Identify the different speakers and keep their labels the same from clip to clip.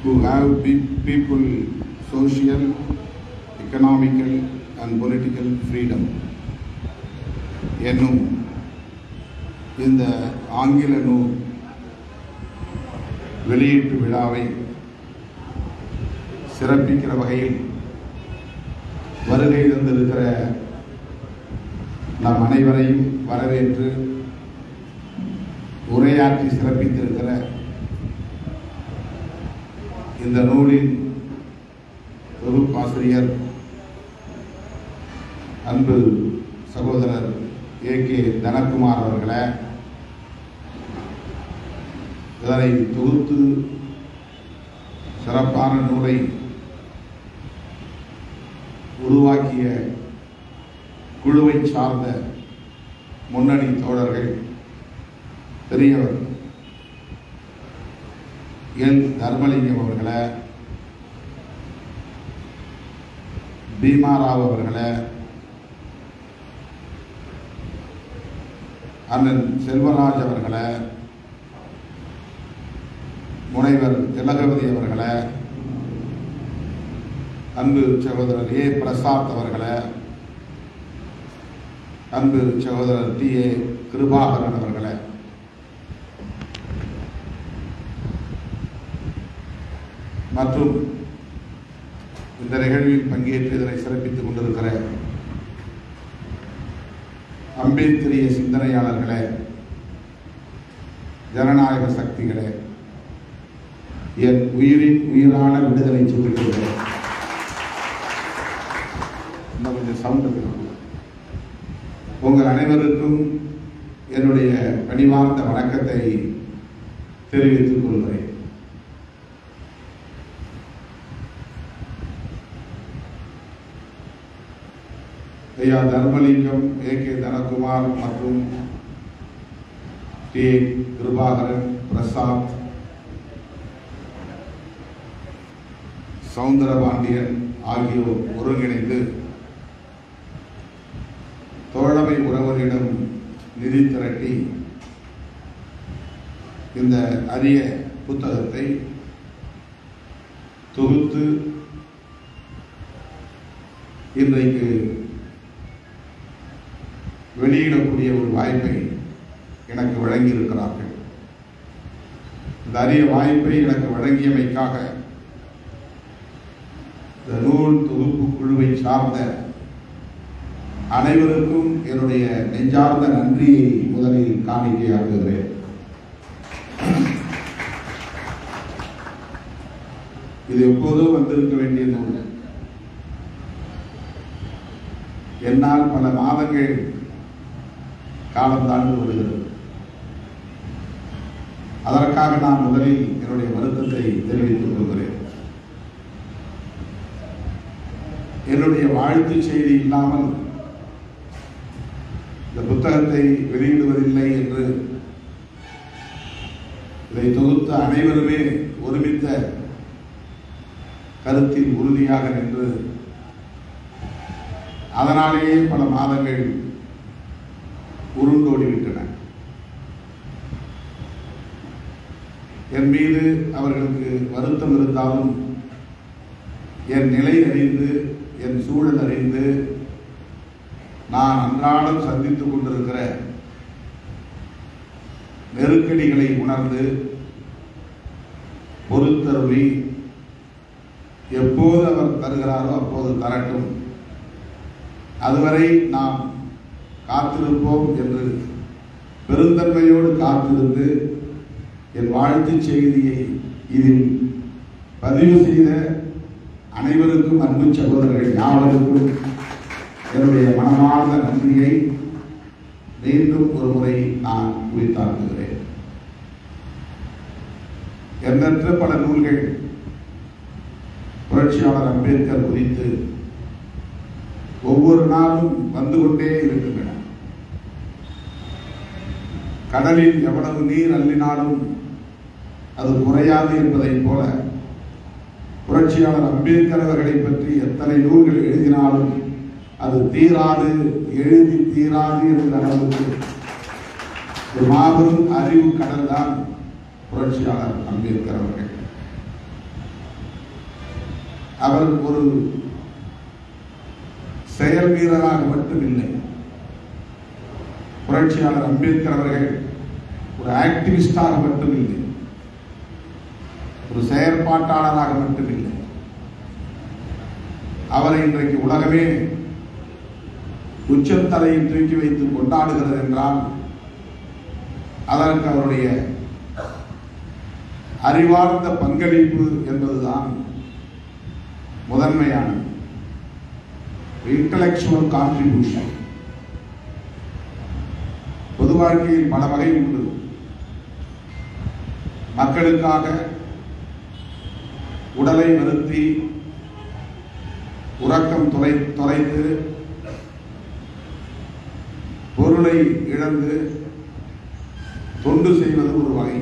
Speaker 1: who have pe- people social, economical and political freedom என்னும் இந்த ஆங்கில நூல் வெளியீட்டு விழாவை சிறப்பிக்கிற வகையில் வருகை தந்திருக்கிற நம் அனைவரையும் வரவேற்று உரையாற்றி சிறப்பித்திருக்கிற இந்த நூலின் தொகுப்பாசிரியர் அன்பு சகோதரர் ஏ கே தனக்குமார் அவர்களை இதனை தொகுத்து சிறப்பான நூலை உருவாக்கிய குழுவை சார்ந்த முன்னணி தோழர்கள் பெரியவர் எல் தர்மலிங்கம் அவர்களை பீமாராவ் அவர்களை அண்ணன் செல்வராஜ் அவர்களை முனைவர் திலகவதி அவர்களை அன்பு சகோதரர் ஏ பிரசாத் அவர்களை அன்பு சகோதரர் டி ஏ கிருபாகரன் அவர்களை மற்றும் இந்த நிகழ்வில் பங்கேற்று இதனை சிறப்பித்துக் கொண்டிருக்கிற அம்பேத்கரிய சிந்தனையாளர்களே ஜனநாயக சக்திகளே என் உயிரின் உயிரான விடுதலை சிறுத்தைகளே இன்னும் கொஞ்சம் சவுண்ட் இருக்கணும் உங்கள் அனைவருக்கும் என்னுடைய பணிவார்ந்த வணக்கத்தை தெரிவித்துக் கொள்கிறேன் ஐயா தர்மலிங்கம் ஏ கே தனகுமார் மற்றும் டி கிருபாகரன் பிரசாத் சவுந்தரபாண்டியன் ஆகியோர் ஒருங்கிணைந்து தோழமை உறவரிடம் நிதி திரட்டி இந்த அரிய புத்தகத்தை தொகுத்து இன்றைக்கு வெளியிடக்கூடிய ஒரு வாய்ப்பை எனக்கு வழங்கியிருக்கிறார்கள் இந்த அரிய வாய்ப்பை எனக்கு வழங்கியமைக்காக இந்த நூல் தொகுப்பு குழுவை சார்ந்த அனைவருக்கும் என்னுடைய நெஞ்சார்ந்த நன்றியை முதலில் காணிக்கையாக்குகிறேன் இது எப்போதோ வந்திருக்க வேண்டிய நூல் என்னால் பல மாதங்கள் காலம் தாழ்ந்து வருகிறது அதற்காக நான் முதலில் என்னுடைய வருத்தத்தை தெரிவித்துக் கொள்கிறேன் என்னுடைய வாழ்த்து செய்தி இல்லாமல் இந்த புத்தகத்தை வெளியிடுவதில்லை என்று இதை தொகுத்த அனைவருமே ஒருமித்த கருத்தில் உறுதியாக நின்று அதனாலேயே பல மாதங்கள் உருண்டோடிவிட்டன என் மீது அவர்களுக்கு வருத்தம் இருந்தாலும் என் நிலை அறிந்து என் சூழல் அறிந்து நான் அன்றாடம் சந்தித்துக் கொண்டிருக்கிற நெருக்கடிகளை உணர்ந்து பொறுத்தருளி எப்போது அவர் தருகிறாரோ அப்போது தரட்டும் அதுவரை நாம் காத்திருப்போம் என்று பெருந்தன்மையோடு காத்திருந்து என் வாழ்த்துச் செய்தியை இதில் பதிவு செய்த அனைவருக்கும் அன்பு சகோதரர்கள் யாவருக்கும் என்னுடைய மனமார்ந்த நன்றியை மீண்டும் ஒரு முறை நான் குறித்தாக்குகிறேன் எண்ணற்ற பல நூல்கள் புரட்சியாளர் அம்பேத்கர் குறித்து ஒவ்வொரு நாளும் வந்து கொண்டே இருக்கின்றன கடலில் எவ்வளவு நீர் அள்ளினாலும் அது குறையாது என்பதைப் போல புரட்சியாளர் அம்பேத்கர் அவர்களை பற்றி எத்தனை நூல்கள் எழுதினாலும் அது தீராது எழுதி தீராது என்ற அளவுக்கு ஒரு மாபெரும் அறிவு கடல் தான் புரட்சியாளர் அம்பேத்கர் அவர்கள் அவர் ஒரு செயல் வீரராக மட்டுமில்லை புரட்சியாளர் அம்பேத்கர் அவர்கள் ஒரு ஆக்டிவிஸ்டாக மட்டுமில்லை ஒரு செயற்பாட்டாளராக மட்டுமில்லை அவரை இன்றைக்கு உலகமே உச்சத்தலையில் தூக்கி வைத்து கொண்டாடுகிறது என்றால் அதற்கு அவருடைய அறிவார்ந்த பங்களிப்பு என்பதுதான் முதன்மையானது இன்டலெக்சுவல் கான்ட்ரிபியூஷன் பொது வாழ்க்கையில் பல வகை உண்டு மக்களுக்காக உடலை வருத்தி உறக்கம் தொலை தொலைத்து பொருளை இழந்து தொண்டு செய்வது ஒரு வகை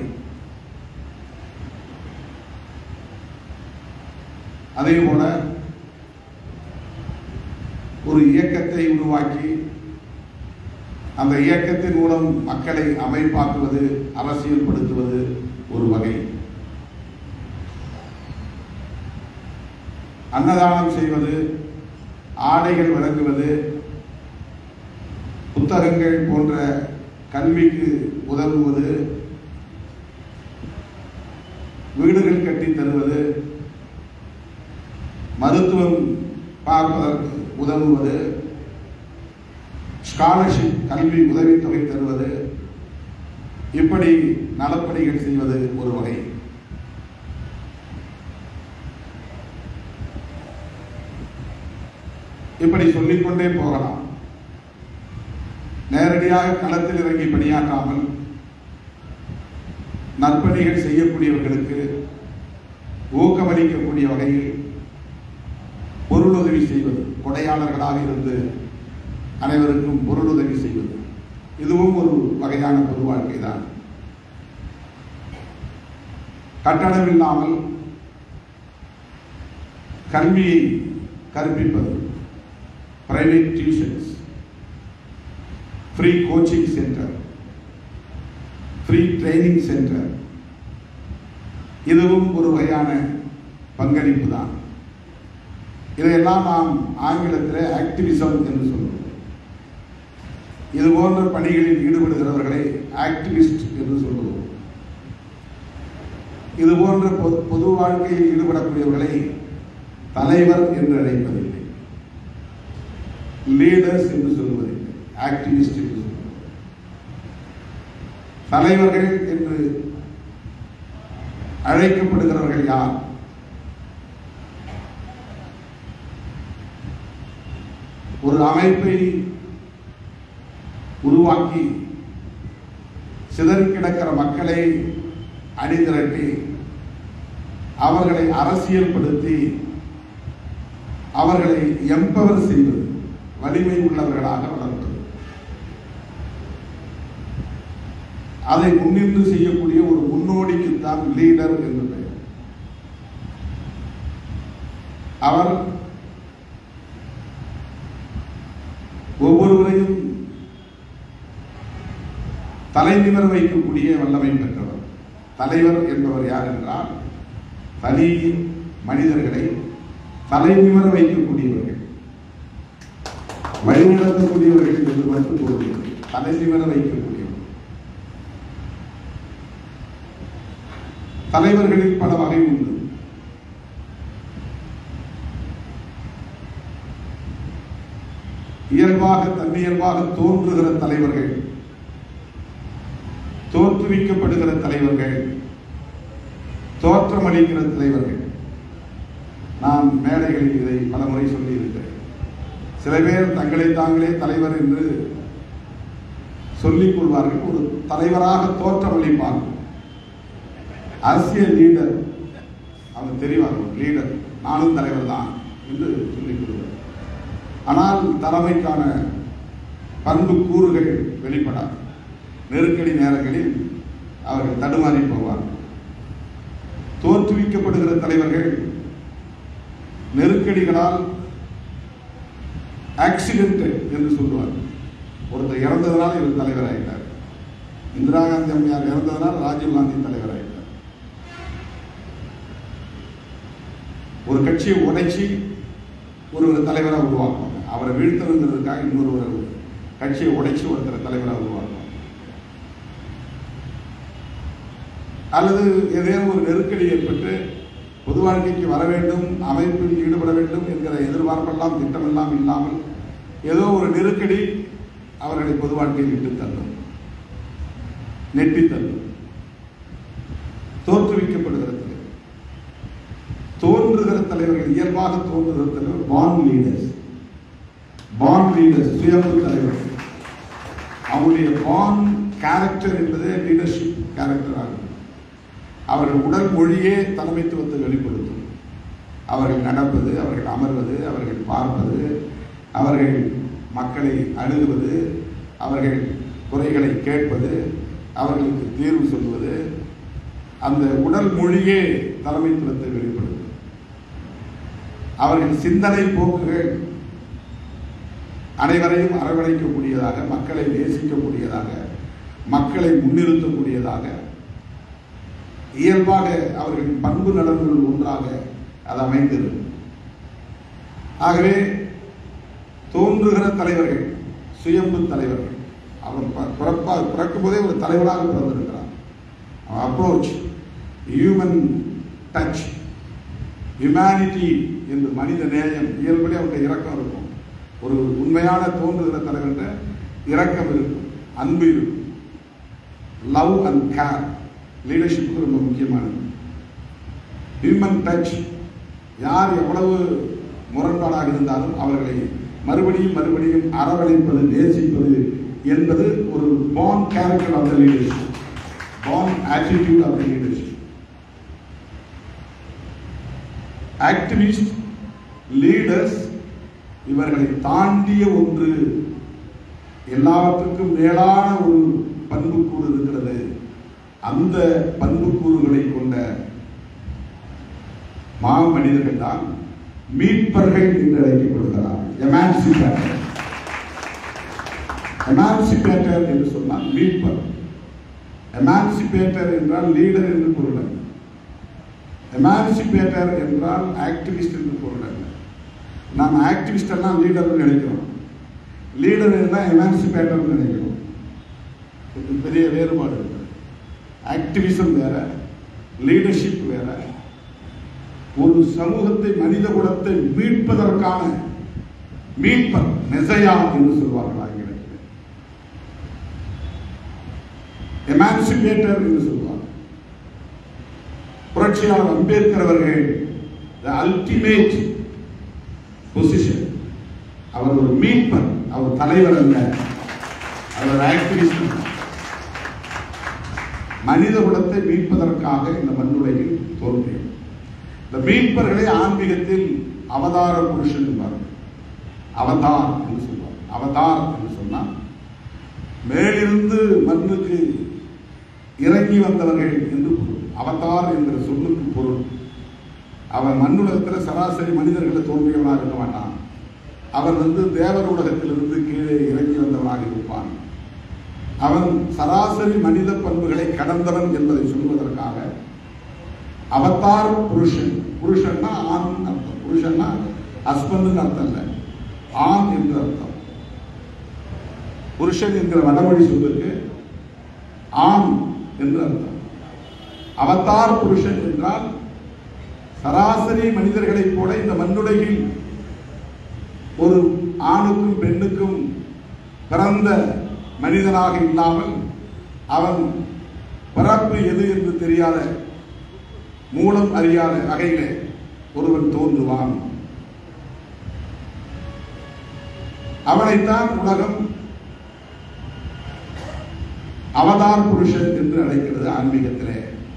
Speaker 1: அதே போல ஒரு இயக்கத்தை உருவாக்கி அந்த இயக்கத்தின் மூலம் மக்களை அமைப்பாக்குவது அரசியல்படுத்துவது ஒரு வகை அன்னதானம் செய்வது ஆடைகள் வழங்குவது புத்தகங்கள் போன்ற கல்விக்கு உதவுவது வீடுகள் கட்டி தருவது மருத்துவம் பார்ப்பதற்கு உதவுவது ஸ்காலர்ஷிப் கல்வி உதவித்தொகை தருவது இப்படி நலப்பணிகள் செய்வது ஒரு வகை இப்படி சொல்லிக்கொண்டே போகலாம் நேரடியாக களத்தில் இறங்கி பணியாற்றாமல் நற்பணிகள் செய்யக்கூடியவர்களுக்கு ஊக்கமளிக்கக்கூடிய வகையில் பொருளுதவி செய்வது கொடையாளர்களாக இருந்து அனைவருக்கும் பொருளுதவி செய்வது இதுவும் ஒரு வகையான பொது வாழ்க்கை தான் கட்டணமில்லாமல் கல்வியை கற்பிப்பது private tuitions free coaching centre free training centre இதுவும் ஒரு வகையான பங்களிப்பு தான் இதையெல்லாம் நாம் ஆங்கிலத்தில் ஆக்டிவிசம் என்று சொல்லுவோம் இது போன்ற பணிகளில் ஈடுபடுகிறவர்களை ஆக்டிவிஸ்ட் என்று சொல்லுவோம் இது போன்ற பொது பொது வாழ்க்கையில் ஈடுபடக்கூடியவர்களை தலைவர் என்று அழைப்பதில்லை லீடர்ஸ் என்று சொல்வதில்லை ஆக்டிவிஸ்ட் என்று சொல்லுவோம் தலைவர்கள் என்று அழைக்கப்படுகிறவர்கள் யார் ஒரு அமைப்பை உருவாக்கி சிதறி கிடக்கிற மக்களை அணிதிரட்டி அவர்களை அரசியல்படுத்தி அவர்களை எம்பவர் செய்வது வலிமை உள்ளவர்களாக வளர்ப்பது அதை முன்னின்று செய்யக்கூடிய ஒரு முன்னோடிக்குத்தான் லீடர் என்று பெயர் அவர் ஒவ்வொருவரையும் தலைநிமர வைக்கக்கூடிய வல்லமை பெற்றவர் தலைவர் என்பவர் யார் என்றால் தனி மனிதர்களை தலைநிமர வைக்கக்கூடியவர்கள் வழிநடத்தக்கூடியவர்கள் என்று மட்டும் கூறுகிறது தலைநிமர வைக்கக்கூடியவர் தலைவர்களில் பல வகை உண்டு இயல்பாக தன்னியல்பாக தோன்றுகிற தலைவர்கள் தோற்றுவிக்கப்படுகிற தலைவர்கள் தோற்றமளிக்கிற தலைவர்கள் நான் மேடைகளில் இதை பல முறை சொல்லியிருக்கிறேன் சில பேர் தங்களை தாங்களே தலைவர் என்று சொல்லிக் கொள்வார்கள் ஒரு தலைவராக தோற்றமளிப்பார்கள் அரசியல் லீடர் அவர் தெரிவார் ஒரு லீடர் நானும் தலைவர் தான் என்று சொல்லிக் கொள்வார் ஆனால் தலைமைக்கான பண்பு கூறுகள் வெளிப்படாது நெருக்கடி நேரங்களில் அவர்கள் தடுமாறி போவார் தோற்றுவிக்கப்படுகிற தலைவர்கள் நெருக்கடிகளால் ஆக்சிடென்ட் என்று சொல்லுவார் ஒருத்தர் இறந்ததுனால இவர் தலைவராயிட்டார் இந்திரா காந்தி அம்மையார் இறந்ததுனால ராஜீவ் காந்தி தலைவராயிட்டார் ஒரு கட்சியை உடைச்சி ஒரு தலைவராக உருவாக்குவாங்க அவரை வீழ்த்தணுங்கிறதுக்காக இன்னொரு கட்சியை உடைச்சி ஒருத்தர் தலைவராக உருவாக்குவாங்க அல்லது ஏதேனும் ஒரு நெருக்கடி ஏற்பட்டு பொது வாழ்க்கைக்கு வர வேண்டும் அமைப்பில் ஈடுபட வேண்டும் என்கிற எதிர்பார்ப்பெல்லாம் திட்டமெல்லாம் இல்லாமல் ஏதோ ஒரு நெருக்கடி அவர்களை பொது வாழ்க்கையில் இட்டு தள்ளும் நெட்டி தள்ளும் தோற்றுவிக்கப்படுகிற தலைவர் தோன்றுகிற தலைவர்கள் இயல்பாக தோன்றுகிற தலைவர் பான் லீடர்ஸ் பான் லீடர்ஸ் சுயம்பு தலைவர் அவருடைய பான் கேரக்டர் என்பது லீடர்ஷிப் கேரக்டர் ஆகும் அவர்கள் உடல் மொழியே தலைமைத்துவத்தை வெளிப்படுத்தும் அவர்கள் நடப்பது அவர்கள் அமர்வது அவர்கள் பார்ப்பது அவர்கள் மக்களை அணுகுவது அவர்கள் குறைகளை கேட்பது அவர்களுக்கு தீர்வு சொல்வது அந்த உடல் மொழியே தலைமைத்துவத்தை வெளிப்படுத்தும் அவர்கள் சிந்தனை போக்குகள் அனைவரையும் அரவணைக்கக்கூடியதாக மக்களை நேசிக்கக்கூடியதாக மக்களை முன்னிறுத்தக்கூடியதாக இயல்பாக அவர்களின் பண்பு நலன்கள் ஒன்றாக அது அமைந்திருக்கும் ஆகவே தோன்றுகிற தலைவர்கள் சுயம்பு தலைவர்கள் அவன் ப- பிறப்பா பிறக்கும் போதே ஒரு தலைவராக பிறந்திருக்கிறான் அவன் அப்ரோச் ஹியூமன் டச் ஹியூமனிட்டி என்று மனித நேயம் இயல்படி அவனுடைய இரக்கம் இருக்கும் ஒரு உண்மையான தோன்றுகிற தலைவர்கிட்ட இரக்கம் இருக்கும் அன்பு இருக்கும் லவ் அண்ட் கேர் லீடர்ஷிப்புக்கு ரொம்ப முக்கியமானது ஹியூமன் டச் யார் எவ்வளவு முரண்பாடாக இருந்தாலும் அவர்களை மறுபடியும் மறுபடியும் அரவணைப்பது நேசிப்பது என்பது ஒரு born character of the leadership born attitude of the leadership activist leaders இவர்களை தாண்டிய ஒன்று எல்லாவற்றுக்கும் மேலான ஒரு பண்புக்கூறு இருக்கிறது அந்த பண்புக்கூறுகளை கொண்ட மா மனிதர்கள் தான் மீட்பர்கள் என்று அழைக்கப்படுகிறார் எமான்சிபேட்டர் எமான்சிபேட்டர் என்று சொன்னால் மீட்பர் எமான்சிபேட்டர் என்றால் லீடர் என்று பொருள் அல்ல எமான்சிபேட்டர் என்றால் ஆக்டிவிஸ்ட் என்று பொருள் அல்ல நாம் ஆக்டிவிஸ்ட் எல்லாம் லீடர் நினைக்கிறோம் லீடர் எல்லாம் எமான்சிபேட்டர் நினைக்கிறோம் இது பெரிய வேறுபாடு இருக்கு ஆக்டிவிசம் வேற லீடர்ஷிப் வேற ஒரு சமூகத்தை மனித குலத்தை மீட்பதற்கான மீட்பர் நெசையா என்று சொல்வார்கள் ஆங்கிலத்தில் எமான்சிபேட்டர் என்று சொல்வார் புரட்சியாளர் அம்பேத்கர் அவர்கள் அல்டிமேட் பொசிஷன் அவர் ஒரு மீட்பர் அவர் தலைவர் அல்ல அவர் ஆக்டிவிஸ்ட் மனித குலத்தை மீட்பதற்காக இந்த மண்ணுலகில் தோன்றியது இந்த மீட்பர்களை ஆன்மீகத்தில் அவதார புருஷன் என்பார்கள் அவதார் என்று சொல்வார் அவதார் என்று சொன்னால் மேலிருந்து மண்ணுக்கு இறங்கி வந்தவர்கள் என்று பொருள் அவதார் என்கிற சொல்லுக்கு பொருள் அவன் மண்ணுலகத்தில் சராசரி மனிதர்களை தோன்றியவனாக இருக்க மாட்டான் அவன் வந்து தேவர் உலகத்திலிருந்து கீழே இறங்கி வந்தவனாக இருப்பான் அவன் சராசரி மனித பண்புகளை கடந்தவன் என்பதை சொல்வதற்காக அவதார் புருஷன் புருஷன்னா ஆண் அர்த்தம் புருஷன்னா ஹஸ்பண்ட்னு அர்த்தம் இல்லை ஆண் என்று அர்த்தம் புருஷன் என்கிற வடமொழி சொல்லுக்கு ஆண் என்று அர்த்தம் அவதார் புருஷன் என்றால் சராசரி மனிதர்களைப் போல இந்த மண்ணுலகில் ஒரு ஆணுக்கும் பெண்ணுக்கும் பிறந்த மனிதனாக இல்லாமல் அவன் பிறப்பு எது என்று தெரியாத மூலம் அறியாத வகையிலே ஒருவன் தோன்றுவான் அவனைத்தான் உலகம் அவதார் புருஷன் என்று அழைக்கிறது ஆன்மீகத்திலே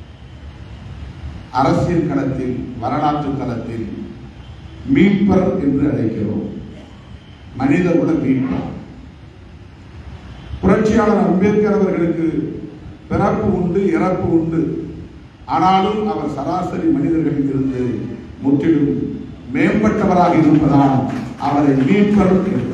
Speaker 1: அரசியல் களத்தில் வரலாற்று களத்தில் மீட்பர் என்று அழைக்கிறோம் மனித குல மீட்பர் புரட்சியாளர் அம்பேத்கர் அவர்களுக்கு பிறப்பு உண்டு இறப்பு உண்டு ஆனாலும் அவர் சராசரி மனிதர்களில் இருந்து முற்றிலும் மேம்பட்டவராக இருப்பதால் அவரை மீட்பர் என்று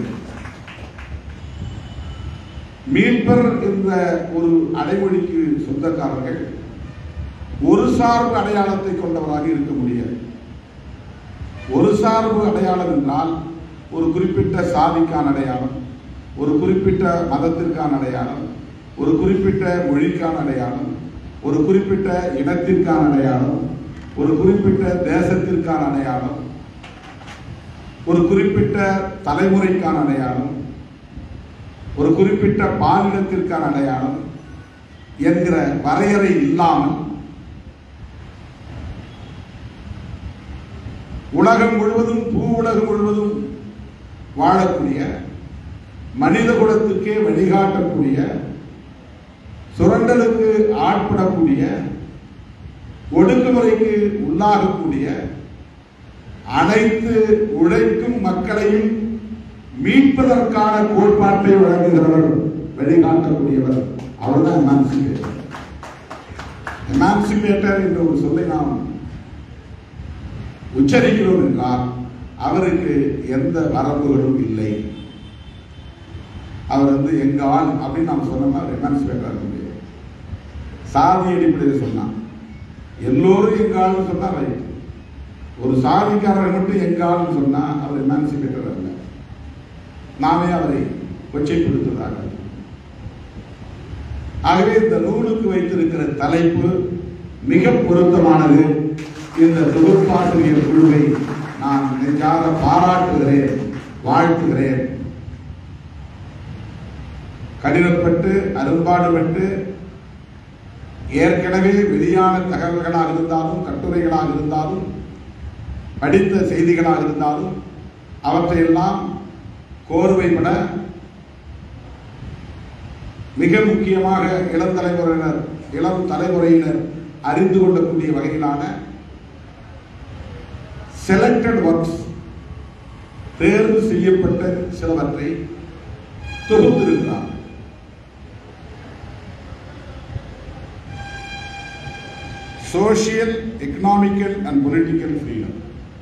Speaker 1: மீட்பர் என்ற ஒரு அடைமொழிக்கு சொந்தக்காரர்கள் ஒரு சார்பு அடையாளத்தை கொண்டவராக இருக்க முடியாது ஒரு சார்பு அடையாளம் என்றால் ஒரு குறிப்பிட்ட சாதிக்கான அடையாளம் ஒரு குறிப்பிட்ட மதத்திற்கான அடையாளம் ஒரு குறிப்பிட்ட மொழிக்கான அடையாளம் ஒரு குறிப்பிட்ட இனத்திற்கான அடையாளம் ஒரு குறிப்பிட்ட தேசத்திற்கான அடையாளம் ஒரு குறிப்பிட்ட தலைமுறைக்கான அடையாளம் ஒரு குறிப்பிட்ட பாலினத்திற்கான அடையாளம் என்கிற வரையறை இல்லாமல் உலகம் முழுவதும் பூ உலகம் முழுவதும் வாழக்கூடிய மனித குலத்துக்கே வழிகாட்டக்கூடிய சுரண்டலுக்கு ஆட்படக்கூடிய ஒடுக்குமுறைக்கு உள்ளாகக்கூடிய அனைத்து உழைக்கும் மக்களையும் மீட்பதற்கான கோட்பாட்டை வழங்குகிறவர் வழிகாட்டக்கூடியவர் அவர்தான் எமான்சிபேட்டர் எமான்சிபேட்டர் என்ற ஒரு சொல்லை நாம் உச்சரிக்கிறோம் என்றால் அவருக்கு எந்த வரம்புகளும் இல்லை அவர் வந்து எங்க ஆள் அப்படின்னு நாம் சொன்னோம்னா அவர் எமான்சிபேட்டர் இருக்க முடியாது சாதி அடிப்படையில் சொன்னான் எல்லோரும் எங்க ஆள்னு சொன்னா ரைட் ஒரு சாதிக்காரர் மட்டும் எங்க ஆள்னு சொன்னா அவர் எமான்சிபேட்டர் அல்ல நாமே அவரை கொச்சைப்படுத்துவதாக ஆகவே இந்த நூலுக்கு வைத்திருக்கிற தலைப்பு மிக பொருத்தமானது இந்த தொகுப்பாசிரியர் குழுவை நான் நெஞ்சார பாராட்டுகிறேன் வாழ்த்துகிறேன் கடினப்பட்டு அரும்பாடுபட்டு ஏற்கனவே வெளியான தகவல்களாக இருந்தாலும் கட்டுரைகளாக இருந்தாலும் படித்த செய்திகளாக இருந்தாலும் அவற்றையெல்லாம் கோர்வைப்பட மிக முக்கியமாக இளம் தலைமுறையினர் இளம் தலைமுறையினர் அறிந்து கொள்ளக்கூடிய வகையிலான செலக்டட் ஒர்க்ஸ் தேர்வு செய்யப்பட்ட சிலவற்றை தொகுத்திருக்கிறார் social economical and political freedom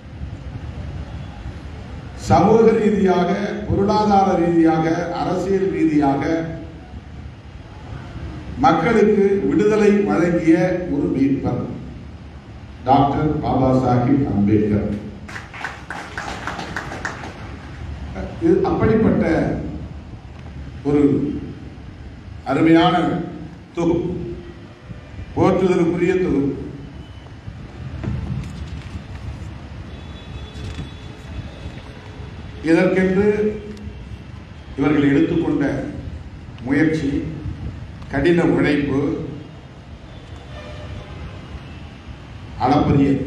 Speaker 1: சமூக ரீதியாக பொருளாதார ரீதியாக அரசியல் ரீதியாக மக்களுக்கு விடுதலை வழங்கிய ஒரு மீட்பர் டாக்டர் பாபா சாஹிப் அம்பேத்கர் இது அப்படிப்பட்ட ஒரு அருமையான தொகுப்பு போற்றுதலுக்குரிய தொகுப்பு இதற்கென்று இவர்கள் எடுத்துக்கொண்ட முயற்சி கடின உழைப்பு அளப்பரியது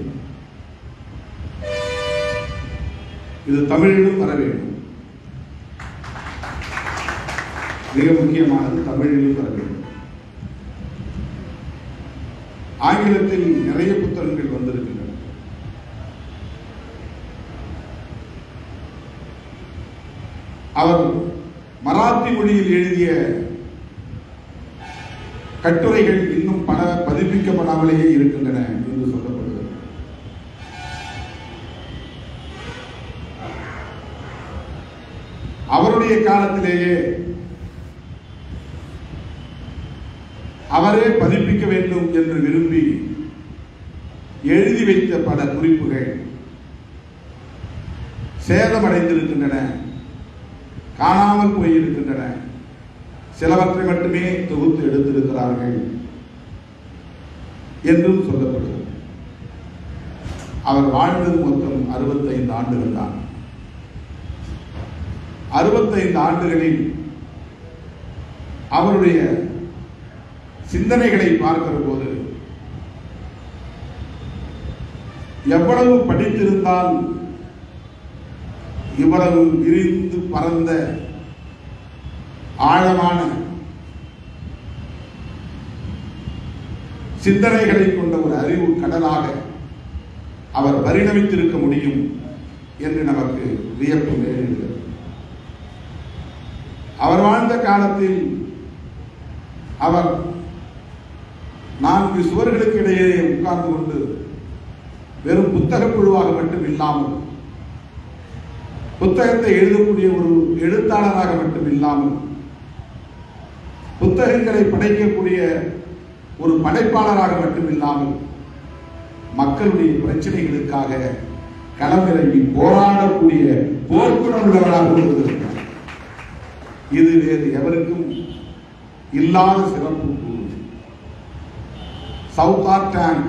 Speaker 1: இது தமிழிலும் வர வேண்டும் மிக முக்கியமானது தமிழிலும் வர வேண்டும் ஆங்கிலத்தில் நிறைய புத்தகங்கள் வந்திருக்கின்றன அவர் மராத்தி மொழியில் எழுதிய கட்டுரைகள் இன்னும் பல பதிப்பிக்கப்படாமலேயே இருக்கின்றன என்று சொல்லப்படுகிறது அவருடைய காலத்திலேயே அவரே பதிப்பிக்க வேண்டும் என்று விரும்பி எழுதி வைத்த பல குறிப்புகள் சேதமடைந்திருக்கின்றன காணாமல் போயிருக்கின்றன சிலவற்றை மட்டுமே தொகுத்து எடுத்திருக்கிறார்கள் என்றும் சொல்லப்படுகிறது அவர் வாழ்ந்தது மொத்தம் அறுபத்தைந்து ஆண்டுகள் தான் அறுபத்தைந்து ஆண்டுகளில் அவருடைய சிந்தனைகளை பார்க்கிற போது எவ்வளவு படித்திருந்தால் இவ்வளவு விரிந்து பரந்த ஆழமான சிந்தனைகளை கொண்ட ஒரு அறிவு கடலாக அவர் பரிணமித்திருக்க முடியும் என்று நமக்கு வியப்பு நேரிடுகிறது அவர் வாழ்ந்த காலத்தில் அவர் நான்கு சுவர்களுக்கு இடையே உட்கார்ந்து கொண்டு வெறும் புத்தக குழுவாக மட்டும் இல்லாமல் புத்தகத்தை எழுதக்கூடிய ஒரு எழுத்தாளராக மட்டும் இல்லாமல் புத்தகங்களை படைக்கக்கூடிய ஒரு படைப்பாளராக மட்டும் இல்லாமல் மக்களுடைய பிரச்சனைகளுக்காக களமிறங்கி போராடக்கூடிய போர்க்குணம் உள்ளவராக இருக்கிறார் இது வேறு எவருக்கும் இல்லாத சிறப்பு கூறு சவுத் டேங்க்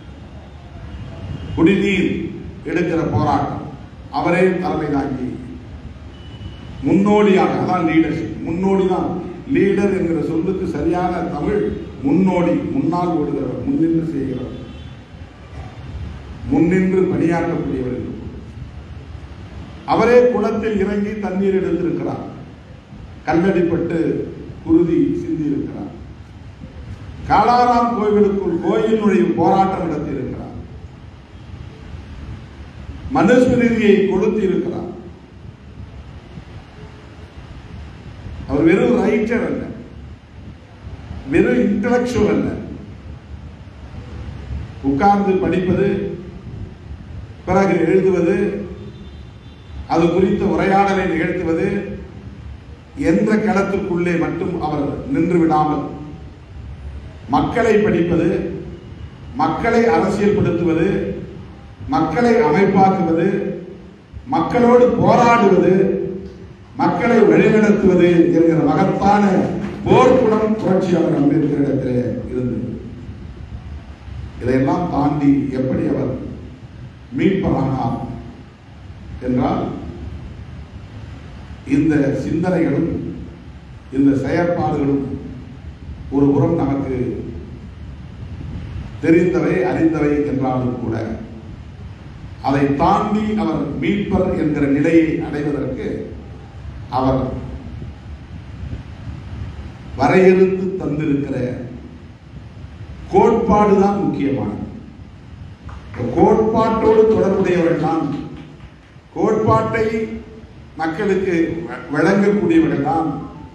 Speaker 1: குடிநீர் எடுக்கிற போராட்டம் அவரே தலைமை தாங்கி முன்னோடியாக அதான் லீடர்ஷிப் முன்னோடி தான் லீடர் என்கிற சொல்லுக்கு சரியான தமிழ் முன்னோடி முன்னால் ஓடுகிறவர் முன்னின்று செய்கிறவர் முன்னின்று பணியாற்றக்கூடியவர் என்று பொருள். அவரே குளத்தில் இறங்கி தண்ணீர் எடுத்திருக்கிறார் கல்லடிப்பட்டு குருதி சிந்தி இருக்கிறார் காலாராம் கோவிலுக்குள் கோயில் நுழைவு போராட்டம் நடத்தியிருக்கிறார் மனுஸ்மிருதியை கொடுத்து இருக்கிறார் அவர் வெறும் ரைட்டர் அல்ல வெறும் இன்டலெக்சுவல் அல்ல உட்கார்ந்து படிப்பது பிறகு எழுதுவது அது குறித்த உரையாடலை நிகழ்த்துவது என்ற களத்திற்குள்ளே மட்டும் அவர் நின்று விடாமல் மக்களை படிப்பது மக்களை அரசியல்படுத்துவது மக்களை அமைப்பாக்குவது மக்களோடு போராடுவது மக்களை வழிநடத்துவது என்கிற மகத்தான போர்க்குணம் புரட்சியாளர் அம்பேத்கரிடத்திலே இருந்தது இதையெல்லாம் தாண்டி எப்படி அவர் மீட்பரானார் என்றால் இந்த சிந்தனைகளும் இந்த செயற்பாடுகளும் ஒரு புறம் நமக்கு தெரிந்தவை அறிந்தவை என்றாலும் கூட அதை தாண்டி அவர் மீட்பர் என்கிற நிலையை அடைவதற்கு அவர் வரையறுத்து தந்திருக்கிற கோட்பாடு தான் முக்கியமானது இந்த கோட்பாட்டோடு தொடர்புடையவர்கள் தான் கோட்பாட்டை மக்களுக்கு வ- வழங்கக்கூடியவர்கள் தான்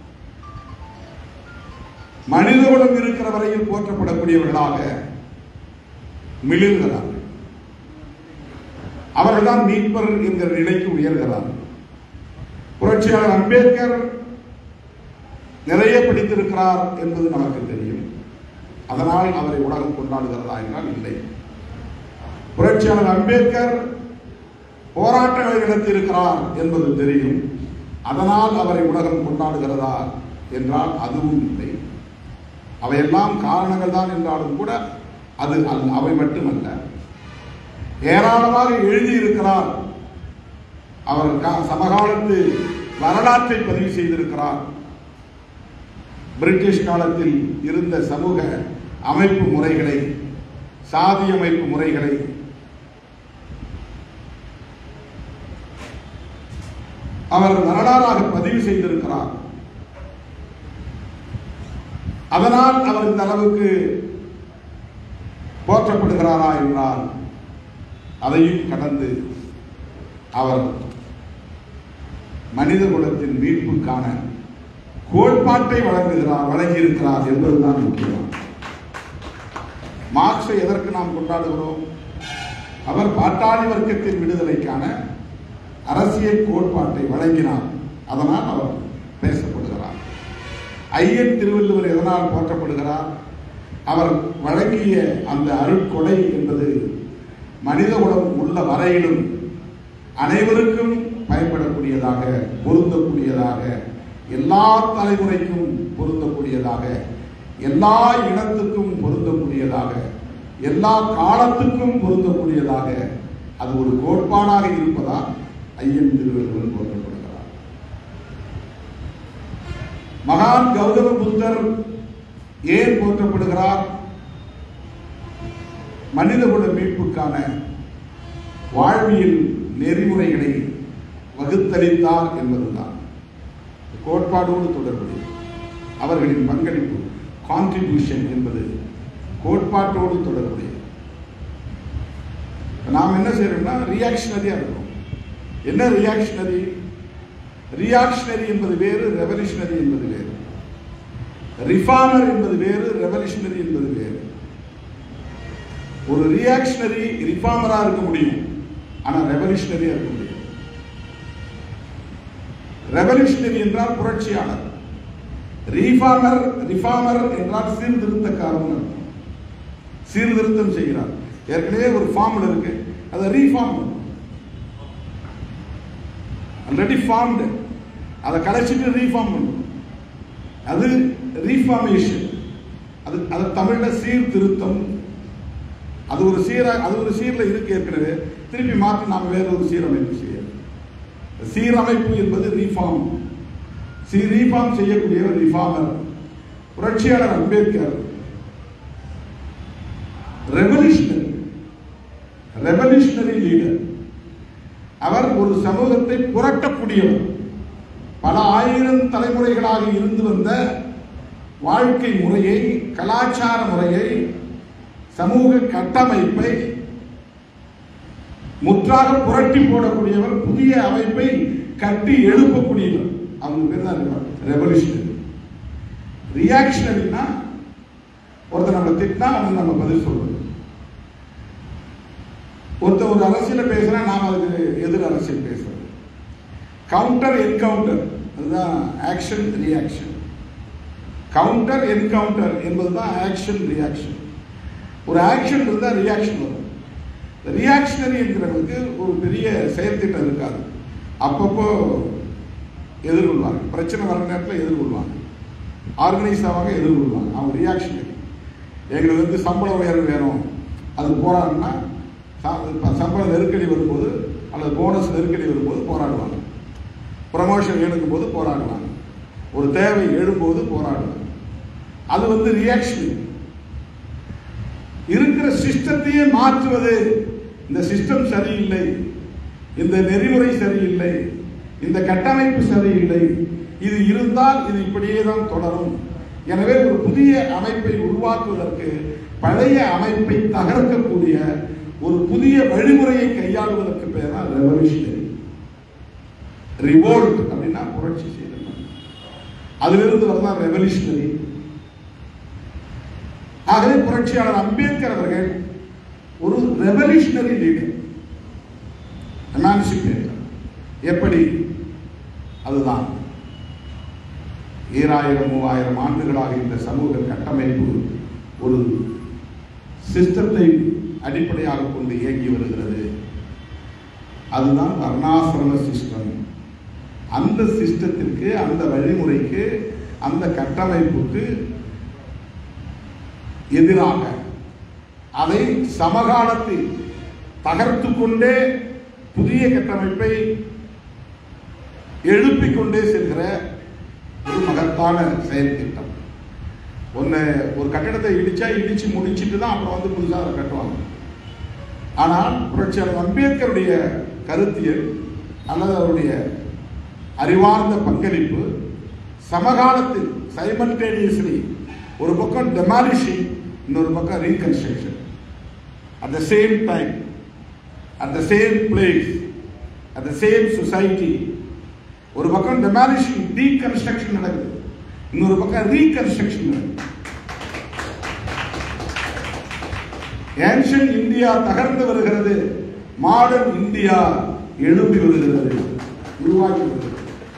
Speaker 1: மனித குலம் இருக்கிற வரையில் போற்றப்படக்கூடியவர்களாக மிளிர்கிறார்கள் அவர்கள்தான் மீட்பர் என்கிற நிலைக்கு உயர்கிறார்கள் புரட்சியாளர் அம்பேத்கர் நிறைய படித்திருக்கிறார் என்பது நமக்கு தெரியும் அதனால் அவரை உலகம் கொண்டாடுகிறதா என்றால் இல்லை புரட்சியாளர் அம்பேத்கர் போராட்டங்களை நடத்தியிருக்கிறார் என்பது தெரியும் அதனால் அவரை உலகம் கொண்டாடுகிறதா என்றால் அதுவும் இல்லை அவையெல்லாம் காரணங்கள் தான் என்றாலும் கூட அது அல்ல அவை மட்டுமல்ல ஏராளமாக எழுதியிருக்கிறார் அவர் கா- சமகாலத்து வரலாற்றை பதிவு செய்திருக்கிறார் பிரிட்டிஷ் காலத்தில் இருந்த சமூக அமைப்பு முறைகளை சாதி அமைப்பு முறைகளை அவர் வரலாறாக பதிவு செய்திருக்கிறார் அதனால் அவர் இந்த அளவுக்கு போற்றப்படுகிறாரா என்றால் அதையும் கடந்து அவர் மனித குலத்தின் மீட்புக்கான கோட்பாட்டை வழங்குகிறார் வழங்கியிருக்கிறார் என்பதுதான் முக்கியம் மார்க்ஸை எதற்கு நாம் கொண்டாடுகிறோம் அவர் பாட்டாளி வர்க்கத்தின் விடுதலைக்கான அரசியல் கோட்பாட்டை வழங்கினார் அதனால் அவர் பேசப்படுகிறார் ஐயன் திருவள்ளுவர் எதனால் போற்றப்படுகிறார் அவர் வழங்கிய அந்த அருட்கொடை என்பது மனித குலம் உள்ள வரையிலும் அனைவருக்கும் பயன்படக்கூடியதாக பொருந்தக்கூடியதாக எல்லா தலைமுறைக்கும் பொருந்தக்கூடியதாக எல்லா இனத்துக்கும் பொருந்தக்கூடியதாக எல்லா காலத்துக்கும் பொருந்தக்கூடியதாக அது ஒரு கோட்பாடாக இருப்பதால் ஐயன் திருவள்ளுவர் போற்றப்படுகிறார் மகான் கௌதம புத்தர் ஏன் போற்றப்படுகிறார் மனிதகுல மீட்புக்கான வாழ்வியல் நெறிமுறைகளை வகுத்தளித்தார் என்பதுதான் கோட்பாடோடு தொடர்புடையது அவர்களின் பங்களிப்பு கான்ட்ரிபியூஷன் என்பது கோட்பாட்டோடு தொடர்புடையது நாம் என்ன செய்யறோம்னா ரியாக்ஷனரியா இருக்கும் என்ன ரியாக்ஷனரி ரியாக்ஷனரி என்பது வேறு ரெவல்யூஷனரி என்பது வேறு ரிஃபார்மர் என்பது வேறு ரெவல்யூஷனரி என்பது வேறு ஒரு ரியாக்ஷனரி ரிஃபார்மரா இருக்க முடியும் ஆனா ரெவல்யூஷனரியா இருக்க முடியும் ரெவல்யூஷனரி என்றால் புரட்சியாளர் ரீஃபார்மர் ரிஃபார்மர் என்றால் சீர்திருத்தக்காரன் அர்த்தம். சீர்திருத்தம் செய்கிறார் ஏற்கனவே ஒரு ஃபார்முலா இருக்கு அதை ரீஃபார்ம் ஆல்ரெடி ஃபார்ம்டு அதை கலைச்சிட்டு ரீஃபார்ம் பண்ணணும் அது ரீஃபார்மேஷன் அது அது தமிழ்ல சீர்திருத்தம் அது ஒரு சீரா அது ஒரு சீர்ல இருக்கு ஏற்கனவே திருப்பி மாற்றி நாம வேற ஒரு சீரமைப்பு செய்யணும் சீரமைப்பு என்பது ரீஃபார்ம் சீ ரீஃபார்ம் செய்யக்கூடியவர் ரிஃபார்மர் புரட்சியாளர் அம்பேத்கர் ரெவல்யூஷனரி ரெவல்யூஷனரி லீடர் அவர் ஒரு சமூகத்தை புரட்டக்கூடியவர் பல ஆயிரம் தலைமுறைகளாக இருந்து வந்த வாழ்க்கை முறையை கலாச்சார முறையை சமூக கட்டமைப்பை முற்றாக புரட்டி போடக்கூடியவர் புதிய அமைப்பை கட்டி எழுப்பக்கூடியவர் அவங்க பேர் தான் ரெவல்யூஷனரி ரியாக்ஷனரினா ஒருத்தர் நம்ம திட்டினா அவனுக்கு நம்ம பதில் சொல்றது ஒருத்தர் ஒரு அரசியல பேசுனா நாம அதுக்கு எதிர் அரசியல் பேசுறது கவுண்டர் என்கவுண்டர் அதுதான் ஆக்ஷன் ரியாக்ஷன் கவுண்டர் என்கவுண்டர் என்பதுதான் ஆக்ஷன் ரியாக்ஷன் ஒரு ஆக்ஷன் இருந்தால் ரியாக்ஷன் வரும் ரியாக்ஷனரி என்கிறவங்களுக்கு ஒரு பெரிய செயற்திட்டம் இருக்காது அப்பப்போ எதிர்கொள்வாங்க பிரச்சனை வர நேரத்தில் எதிர்கொள்வாங்க ஆர்கனைஸ் ஆவாங்க எதிர்கொள்வாங்க அவங்க ரியாக்ஷனரி எங்களுக்கு வந்து சம்பள உயர்வு வேணும் அது போராடினா சம்பள நெருக்கடி வரும்போது அல்லது போனஸ் நெருக்கடி வரும்போது போராடுவாங்க ப்ரமோஷன் எழுக்கும் போது போராடுவாங்க ஒரு தேவை எழும்போது போராடுவாங்க அது வந்து ரியாக்ஷன் இருக்கிற சிஸ்டத்தையே மாற்றுவது இந்த சிஸ்டம் சரியில்லை இந்த நெறிமுறை சரியில்லை இந்த கட்டமைப்பு சரியில்லை இது இருந்தால் இது இப்படியே தான் தொடரும் எனவே ஒரு புதிய அமைப்பை உருவாக்குவதற்கு பழைய அமைப்பை தகர்க்கக்கூடிய ஒரு புதிய வழிமுறையை கையாளுவதற்கு பெயர் தான் ரெவல்யூஷனரி ரிவோல்ட் அப்படின்னா புரட்சி செய்யணும் அதிலிருந்து வரதான் ரெவல்யூஷனரி ஆகவே புரட்சியாளர் அம்பேத்கர் அவர்கள் ஒரு ரெவல்யூஷனரி லீடர் எமான்சிபேட்டர் எப்படி அதுதான் ஈராயிரம் மூவாயிரம் ஆண்டுகளாக இந்த சமூக கட்டமைப்பு ஒரு சிஸ்டத்தை அடிப்படையாக கொண்டு இயங்கி வருகிறது அதுதான் வர்ணாசிரம சிஸ்டம் அந்த சிஸ்டத்திற்கு அந்த வழிமுறைக்கு அந்த கட்டமைப்புக்கு எதிராக அதை சமகாலத்தில் தகர்த்து கொண்டே புதிய கட்டமைப்பை எழுப்பிக் கொண்டே செல்கிற ஒரு மகத்தான செயல் திட்டம் ஒன்று ஒரு கட்டடத்தை இடிச்சா இடிச்சு முடிச்சிட்டு தான் அப்புறம் வந்து புதுசாக அதை கட்டுவாங்க ஆனால் புரட்சியாளர் அம்பேத்கருடைய கருத்தியல் அல்லது அவருடைய அறிவார்ந்த பங்களிப்பு சமகாலத்தில் சைமல்டேனியஸ்லி ஒரு பக்கம் டெமாலிஷிங் இன்னொரு பக்கம் reconstruction at the same time at the same place at the same society ஒரு பக்கம் டெமாலிஷிங் டீகன்ஸ்ட்ரக்ஷன் நடக்குது இன்னொரு பக்கம் ரீகன்ஸ்ட்ரக்ஷன் நடக்குது ஏன்ஷியன் இந்தியா தகர்ந்து வருகிறது மாடர்ன் இந்தியா எழும்பி வருகிறது உருவாகி வருகிறது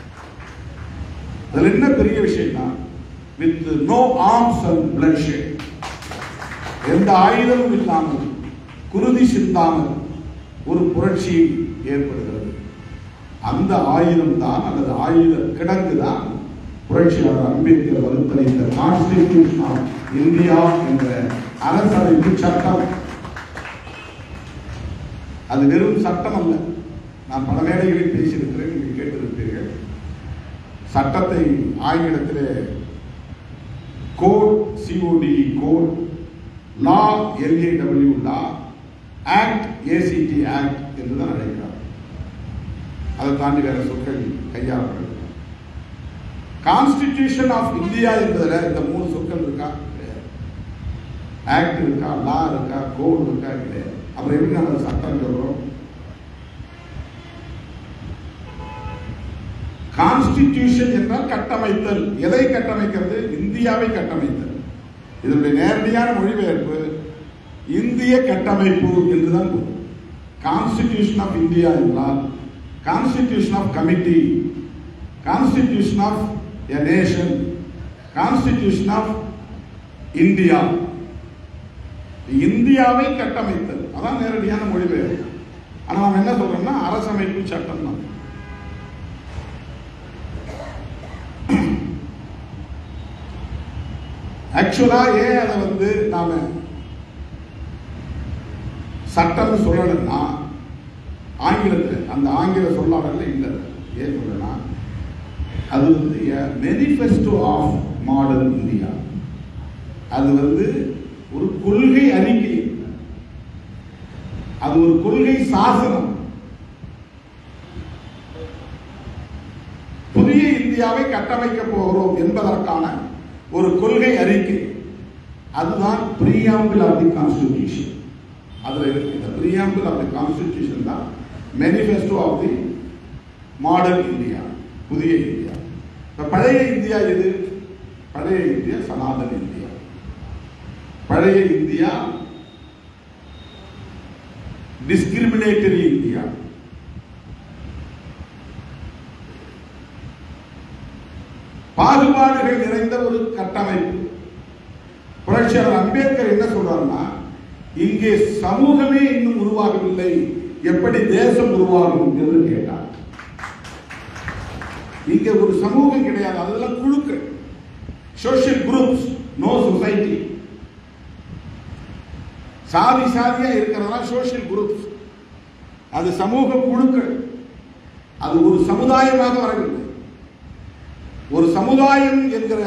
Speaker 1: அதுல என்ன பெரிய விஷயம்னா with no arms and bloodshed எந்த ஆயுதமும் இல்லாமல் குருதி சிந்தாமல் ஒரு புரட்சி ஏற்படுகிறது அந்த ஆயுதம் தான் அல்லது ஆயுத கிடங்கு தான் புரட்சியாளர் அம்பேத்கர் வகுத்தளித்த கான்ஸ்டிடியூஷன் ஆஃப் இந்தியா என்ற அரசமைப்பு சட்டம் அது வெறும் சட்டம் அல்ல நான் பல மேடைகளில் பேசியிருக்கிறேன் நீங்கள் கேட்டிருப்பீர்கள் சட்டத்தை ஆங்கிலத்திலே code C O D code law L A W law act A C T act என்று தான் அழைக்கிறார் அதை தாண்டி வேற சொற்கள் கையாளப்படுது கான்ஸ்டிடியூஷன் ஆஃப் இந்தியா என்பதில் இந்த மூணு சொற்கள் இருக்கா ஆக்ட் இருக்கா லா இருக்கா கோட் இருக்கா கிடையாது அப்புறம் எப்படி நம்ம சட்டம் சொல்றோம் கான்ஸ்டிடியூஷன் என்றால் கட்டமைத்தல் எதை கட்டமைக்கிறது இந்தியாவை கட்டமைத்தல் இதனுடைய நேரடியான மொழிபெயர்ப்பு இந்திய கட்டமைப்பு என்றுதான் கான்ஸ்டிடியூஷன் ஆஃப் இந்தியா என்றால் constitution of committee constitution of a nation constitution of India இந்தியாவை கட்டமைத்தல் அதான் நேரடியான மொழிபெயர்ப்பு ஆனால் நாம் என்ன சொல்றோம்னா அரசமைப்பு சட்டம் தான் ஆக்சுவலா ஏன் அதை வந்து நாம சட்டம்னு சொல்லணும்னா ஆங்கிலத்தில் அந்த ஆங்கில சொல்லாடல்ல இல்லை ஏன் சொல்லனா அது வந்து மேனிஃபெஸ்டோ ஆஃப் மாடர்ன் இந்தியா அது வந்து ஒரு கொள்கை அறிக்கை அது ஒரு கொள்கை சாசனம் புதிய இந்தியாவை கட்டமைக்க போகிறோம் என்பதற்கான ஒரு கொள்கை அறிக்கை அதுதான் பிரியாம்பிள் ஆஃப் தி கான்ஸ்டிடியூஷன் அதுல இருக்கு இந்த பிரியாம்பிள் ஆஃப் தி கான்ஸ்டிடியூஷன் தான் manifesto of the modern India புதிய இந்தியா இப்ப பழைய இந்தியா எது பழைய இந்தியா சனாதன இந்தியா பழைய இந்தியா டிஸ்கிரிமினேட்டரி இந்தியா பாகுபாடுகள் நிறைந்த ஒரு கட்டமைப்பு புரட்சியாளர் அம்பேத்கர் என்ன சொல்றாருன்னா இங்கே சமூகமே இன்னும் உருவாகவில்லை எப்படி தேசம் உருவாகும் என்று கேட்டார் இங்க ஒரு சமூகம் கிடையாது அதெல்லாம் குழுக்கள் சோஷியல் குரூப்ஸ் நோ சொசைட்டி சாதி சாதியா இருக்கிறதெல்லாம் சோஷியல் குரூப்ஸ் அது சமூக குழுக்கள் அது ஒரு சமுதாயமாக வரவில்லை ஒரு சமுதாயம் என்கிற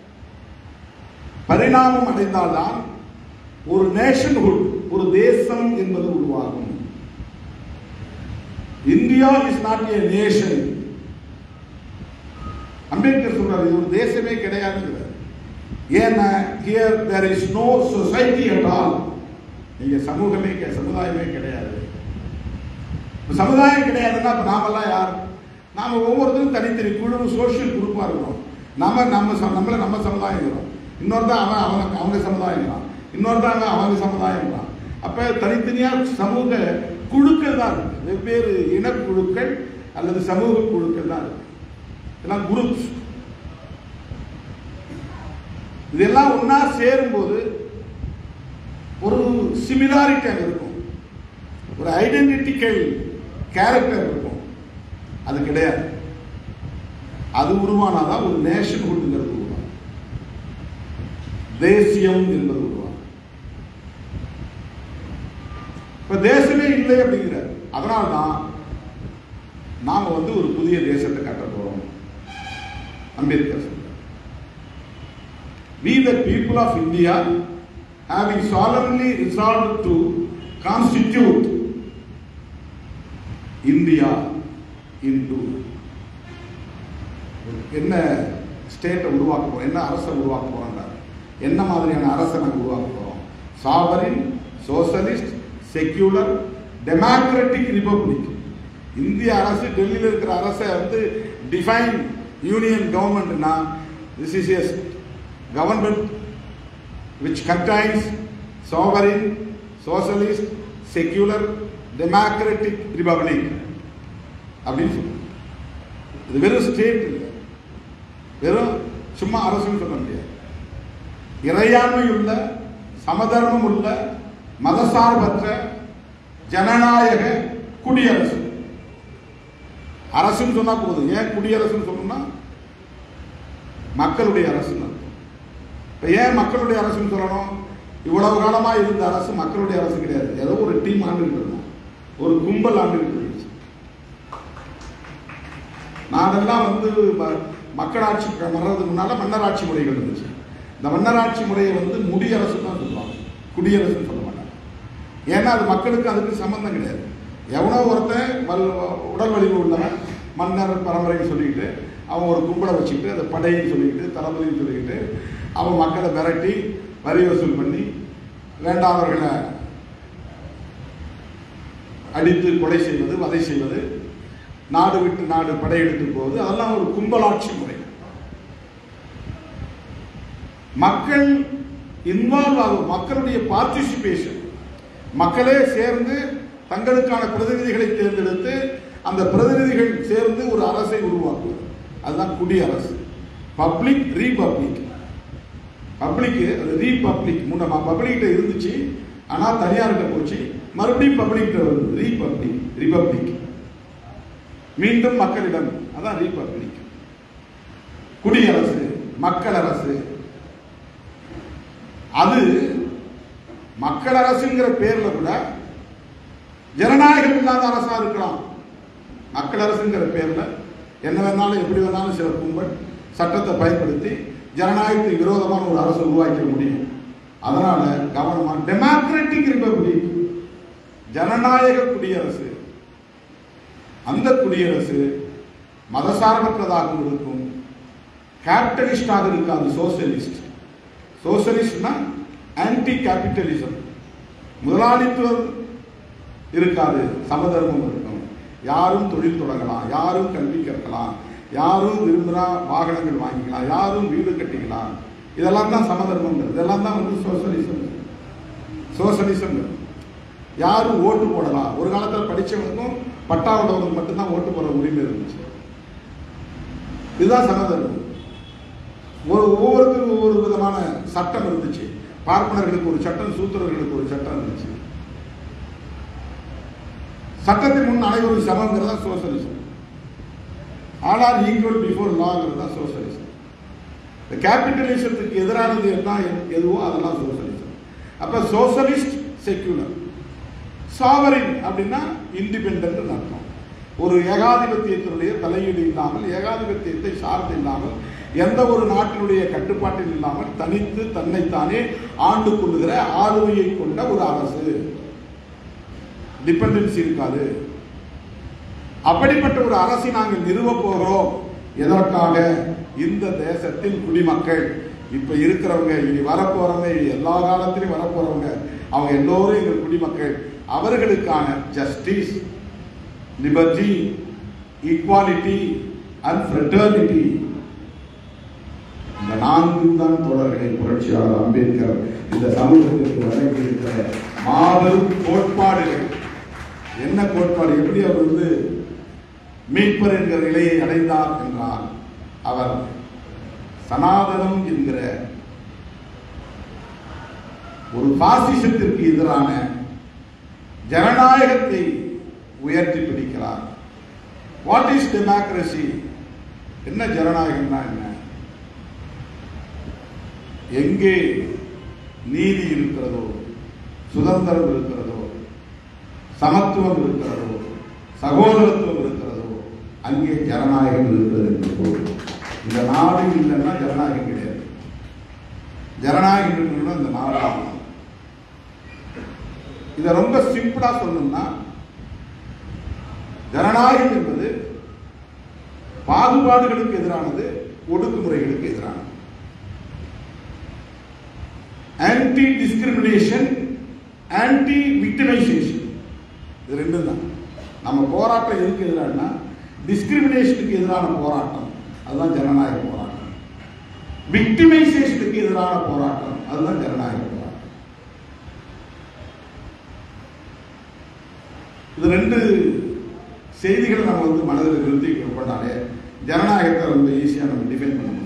Speaker 1: பரிணாமம் அடைந்தால்தான் ஒரு நேஷன்ஹுட் ஒரு தேசம் என்பது உருவாகும் India is not a nation Ambedkar சொல்றாரு இது ஒரு தேசமே கிடையாதுங்கிறார் ஏன்னா here there is no society at all நீங்க சமூகமே கெ- சமுதாயமே கிடையாது இப்ப சமுதாயம் கிடையாதுன்னா அப்ப நாமெல்லாம் யார் நாம ஒவ்வொருத்தரும் தனித்தனி குழு சோஷியல் குரூப்பா இருக்கிறோம் நம்ம நம்ம ச- நம்மள நம்ம சமுதாயம் இருக்கிறோம் இன்னொருத்தன் அவன் அவன் அவங்க சமுதாயம் இன்னொருத்தன் அவன் அவங்க சமுதாயம் அப்ப தனித்தனியா சமூக குழுக்கள் தான் இருக்கு வெவ்வேறு இனக்குழுக்கள் அல்லது சமூக குழுக்கள் தான் இருக்கு இதெல்லாம் குரூப்ஸ் இதெல்லாம் ஒண்ணா சேரும்போது ஒரு சிமிலாரிட்டி அங்க இருக்கும் ஒரு ஐடென்டிட்டிக்கல் கேரக்டர் இருக்கும் அது கிடையாது அது உருவானாதான் ஒரு நேஷன் உருவாகும் தேசியம் என்பது உருவாகும் இப்ப தேசமே இல்லை அப்படிங்கிறார் அதனால்தான் நாம வந்து ஒரு புதிய தேசத்தை கட்ட போறோம் அம்பேத்கர் சொல்றார் We the people of India having solemnly resolved to constitute India into என்ன ஸ்டேட்டை உருவாக்க போறோம் என்ன அரசை உருவாக்க போறோம் என்ன மாதிரியான அரசை நாங்கள் உருவாக்க போறோம் sovereign socialist secular democratic republic இந்திய அரசு டெல்லியில் இருக்கிற அரசை வந்து டிஃபைன் யூனியன் கவர்மெண்ட்னா this is S government which contains sovereign, socialist, secular, democratic republic அப்படின்னு சொல்லுவோம் இது வெறும் ஸ்டேட் இல்லை வெறும் சும்மா அரசுன்னு சொல்ல முடியாது இறையாண்மை உள்ள சமதர்மம் உள்ள மதசார்பற்ற ஜனநாயக குடியரசு அரசுன்னு சொன்னா போதும் ஏன் குடியரசுன்னு சொல்லணும்னா மக்களுடைய அரசுன்னு அர்த்தம். இப்ப ஏன் மக்களுடைய அரசுன்னு சொல்லணும் இவ்வளவு காலமா இருந்த அரசு மக்களுடைய அரசு கிடையாது ஏதோ ஒரு டீம் ஆண்டுகிட்டு இருந்தான் ஒரு கும்பல் ஆண்டுகிட்டு இருந்துச்சு நாடெல்லாம் வந்து ம- மக்களாட்சி வர்றதுக்கு முன்னால மன்னராட்சி முறைகள் இருந்துச்சு இந்த மன்னராட்சி முறையை வந்து முடியரசு தான் சொல்லுவாங்க குடியரசுன்னு சொல்ல மாட்டாங்க ஏன்னா அது மக்களுக்கு அதுக்கு சம்பந்தம் கிடையாது எவனோ ஒருத்தன் வல் உடல் வலிமை உள்ளவன் மன்னர் பரம்பரைன்னு சொல்லிக்கிட்டு அவன் ஒரு கும்பலை வச்சுக்கிட்டு அதை படைன்னு சொல்லிக்கிட்டு தளபதின்னு சொல்லிக்கிட்டு அவன் மக்களை மிரட்டி வரி வசூல் பண்ணி வேண்டாதவர்களை அடித்து கொலை செய்வது வதை செய்வது நாடு விட்டு நாடு படையெடுத்து போவது அதெல்லாம் ஒரு கும்பலாட்சி முறை மக்கள் இன்வால்வ் ஆகும் மக்களுடைய பார்ட்டிசிபேஷன் மக்களே சேர்ந்து தங்களுக்கான பிரதிநிதிகளை தேர்ந்தெடுத்து அந்த பிரதிநிதிகள் சேர்ந்து ஒரு அரசை உருவாக்குவது அதுதான் குடியரசு பப்ளிக் ரீபப்ளிக் பப்ளிக் அது ரீபப்ளிக் முன்ன பப்ளிக் இருந்துச்சு ஆனா தனியார்கிட்ட போச்சு மறுபடியும் பப்ளிக் வருது ரீபப்ளிக் ரிபப்ளிக் மீண்டும் மக்களிடம் அதான் ரீபப்ளிக் குடியரசு மக்கள் அரசு அது மக்கள் அரசுங்கிற பேர்ல கூட ஜனநாயகம் இல்லாத அரசா இருக்கலாம் மக்கள் அரசுங்கிற பேர்ல என்ன வேணாலும் எப்படி வேணாலும் சில கும்பல் சட்டத்தை பயன்படுத்தி ஜனநாயகத்துக்கு விரோதமான ஒரு அரசு உருவாக்கிட முடியும் அதனால கவனமா டெமோக்ராட்டிக் ரிபப்ளிக் ஜனநாயக குடியரசு அந்த குடியரசு மதசார்பற்றதாகவும் இருக்கும் கேபிட்டலிஸ்டாக இருக்காது சோசியலிஸ்ட் சோசியலிஸ்ட்னா ஆன்டி கேபிட்டலிசம் முதலாளித்துவம் இருக்காது சமதர்மம் இருக்கும் யாரும் தொழில் தொடங்கலாம் யாரும் கல்வி கற்கலாம் யாரும் விரும்பினா வாகனங்கள் வாங்கிக்கலாம் யாரும் வீடு கட்டிக்கலாம் இதெல்லாம் தான் சமதர்மங்கள் இதெல்லாம் தான் வந்து சோசியலிசம் சோசியலிசம் யாரும் ஓட்டு போடலாம் ஒரு காலத்தில் படிச்சவனுக்கும் பட்டா உள்ளவனுக்கு மட்டும்தான் ஓட்டு போட உரிமை இருந்துச்சு இதுதான் சமதர்மம் ஒரு ஒவ்வொருத்தருக்கும் ஒவ்வொரு விதமான சட்டம் இருந்துச்சு பார்ப்பனர்களுக்கு ஒரு சட்டம் சூத்திரர்களுக்கு ஒரு சட்டம் இருந்துச்சு சட்டத்தின் முன் அனைவரும் சமங்கிறது தான் சோசியலிசம் ஆனால் ஈக்குவல் பிஃபோர் லாங்கிறது தான் சோசியலிசம் இந்த கேபிட்டலிசத்துக்கு எதிரானது என்ன எதுவோ அதெல்லாம் சோசியலிசம் அப்ப சோசியலிஸ்ட் செக்யூலர் சாவரின் அப்படின்னா இண்டிபெண்ட் அர்த்தம் ஒரு ஏகாதிபத்தியத்தினுடைய தலையீடு இல்லாமல் ஏகாதிபத்தியத்தை சார்ந்து இல்லாமல் எந்த ஒரு நாட்டினுடைய கட்டுப்பாட்டில் இல்லாமல் தனித்து தன்னைத்தானே ஆண்டு கொள்ளுகிற ஆளுமையை கொண்ட ஒரு அரசு டிபெண்டன்சி இருக்காது அப்படிப்பட்ட ஒரு அரசை நாங்கள் நிறுவப் போகிறோம் எதற்காக இந்த தேசத்தின் குடிமக்கள் இப்ப இருக்கிறவங்க இனி வரப்போறவங்க இனி எல்லா காலத்திலும் வரப்போறவங்க அவங்க எல்லோரும் எங்கள் குடிமக்கள் அவர்களுக்கான justice liberty equality and fraternity இந்த நான்கு தான் தோழர்களை புரட்சியாளர் அம்பேத்கர் இந்த சமூகத்திற்கு வழங்கி இருக்கிற மாபெரும் கோட்பாடுகள் என்ன கோட்பாடு எப்படி அவர் வந்து மீட்பர் என்கிற நிலையை அடைந்தார் என்றால் அவர் சனாதனம் என்கிற ஒரு பாசிசத்திற்கு எதிரான ஜனநாயகத்தை உயர்த்தி பிடிக்கிறார் வாட் இஸ் டெமோக்ரஸி என்ன ஜனநாயகம்னா என்ன எங்கே நீதி இருக்கிறதோ சுதந்திரம் இருக்கிறதோ சமத்துவம் இருக்கிறதோ சகோதரத்துவம் இருக்கிறதோ அங்கே ஜனநாயகம் இருக்கிறது என்று பொருள் இந்த நாடு இல்லைன்னா ஜனநாயகம் கிடையாது ஜனநாயகம் இருக்கணும்னா இந்த நாடு ஆகணும். இதை ரொம்ப சிம்பிளா சொல்லணும்னா ஜனநாயகம் என்பது பாகுபாடுகளுக்கு எதிரானது ஒடுக்குமுறைகளுக்கு எதிரானது ஆன்டி டிஸ்கிரிமினேஷன் ஆன்டி விக்டிமைசேஷன் இது ரெண்டு தான் நம்ம போராட்டம் எதுக்கு எதிரானா டிஸ்கிரிமினேஷனுக்கு எதிரான போராட்டம் அதுதான் ஜனநாயக போராட்டம் விக்டிமைசேஷனுக்கு எதிரான போராட்டம் அதுதான் ஜனநாயக போராட்டம் இது ரெண்டு செய்திகளை நம்ம வந்து மனதில் நிறுத்தி கொண்டாலே ஜனநாயகத்தை ரொம்ப ஈஸியாக நம்ம டிஃபைன் பண்ண முடியும்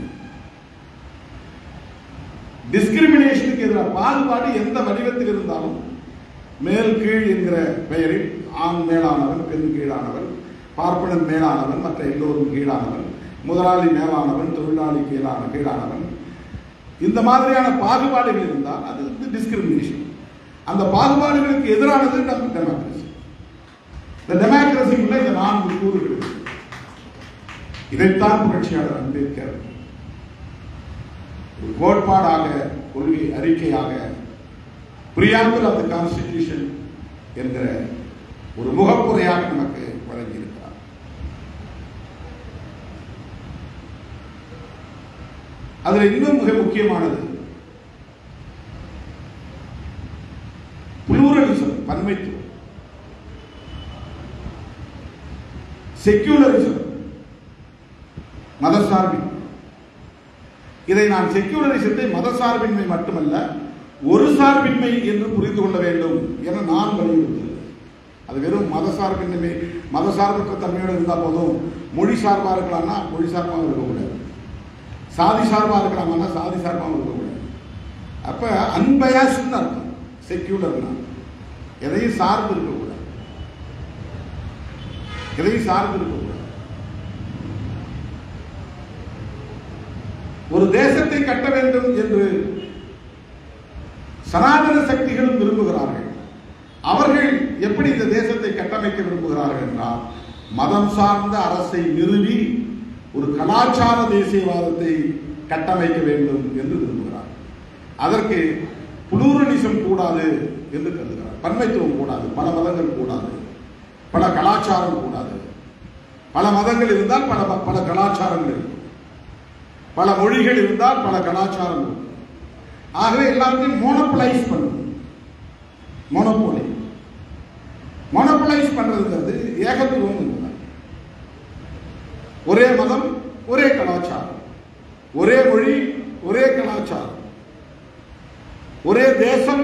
Speaker 1: டிஸ்கிரிமினேஷனுக்கு எதிராக பாகுபாடு எந்த வடிவத்தில் இருந்தாலும் மேல் கீழ் என்கிற பெயரில் ஆண் மேலானவன் பெண் கீழானவன் பார்ப்பனன் மேலானவன் மற்ற எல்லோரும் கீழானவன் முதலாளி மேலானவன் தொழிலாளி கீழான கீழானவன் இந்த மாதிரியான பாகுபாடுகள் இருந்தால் அது வந்து டிஸ்கிரிமினேஷன் அந்த பாகுபாடுகளுக்கு எதிரானது நம்ம டெமோக்ரஸி இந்த டெமோக்ரஸிக்குள்ள இந்த நான்கு கூறுகள் இருக்கு. இதைத்தான் புரட்சியாளர் அம்பேத்கர் ஒரு கோட்பாடாக கொள்கை அறிக்கையாக பிரியாம்பிள் ஆஃப் த கான்ஸ்டிடியூஷன் என்கிற ஒரு முகப்புரையாக நமக்கு வழங்கியிருக்கிறார் அதுல இன்னும் மிக முக்கியமானது புளூரலிசம் பன்மைத்துவம் செக்யூலரிசம் மதசார்பின் இதை நான் செக்யூலரிசத்தை மதசார்பின்மை மட்டுமல்ல ஒரு சார்பின்மை என்று புரிந்து கொள்ள வேண்டும் என நான் வலியுறுத்துகிறேன் அது வெறும் மதசார்பின்மை மதசார்பற்ற தன்மையோடு இருந்தால் போதும் மொழி சார்பாக இருக்கலாம்னா மொழி சார்பாகவும் இருக்கக்கூடாது சாதி சார்பாக இருக்கலாமான்னா சாதி சார்பாகவும் இருக்கக்கூடாது அப்ப அன்பயாஸ்ன்னு அர்த்தம் செக்யூலர்னா எதையும் சார்ந்து இருக்கக்கூடாது எதையும் சார்ந்து இருக்கக்கூடாது ஒரு தேசத்தை கட்ட வேண்டும் என்று சனாதன சக்திகளும் விரும்புகிறார்கள் அவர்கள் எப்படி இந்த தேசத்தை கட்டமைக்க விரும்புகிறார்கள் என்றால் மதம் சார்ந்த அரசை நிறுவி ஒரு கலாச்சார தேசியவாதத்தை கட்டமைக்க வேண்டும் என்று விரும்புகிறார் அதற்கு புளூரலிசம் கூடாது என்று கருதுகிறார் பன்மைத்துவம் கூடாது பல மதங்கள் கூடாது பல கலாச்சாரம் கூடாது பல மதங்கள் இருந்தால் பல பல கலாச்சாரங்கள் இருக்கும் பல மொழிகள் இருந்தால் பல கலாச்சாரம் இருக்கும் ஆகவே எல்லாத்தையும் மோனோபலைஸ் பண்ணணும் மோனோபோலி மோனோபலைஸ் பண்றதுங்கிறது ஏகத்துவம் என்பது ஒரே மதம் ஒரே கலாச்சாரம் ஒரே மொழி ஒரே கலாச்சாரம் ஒரே தேசம்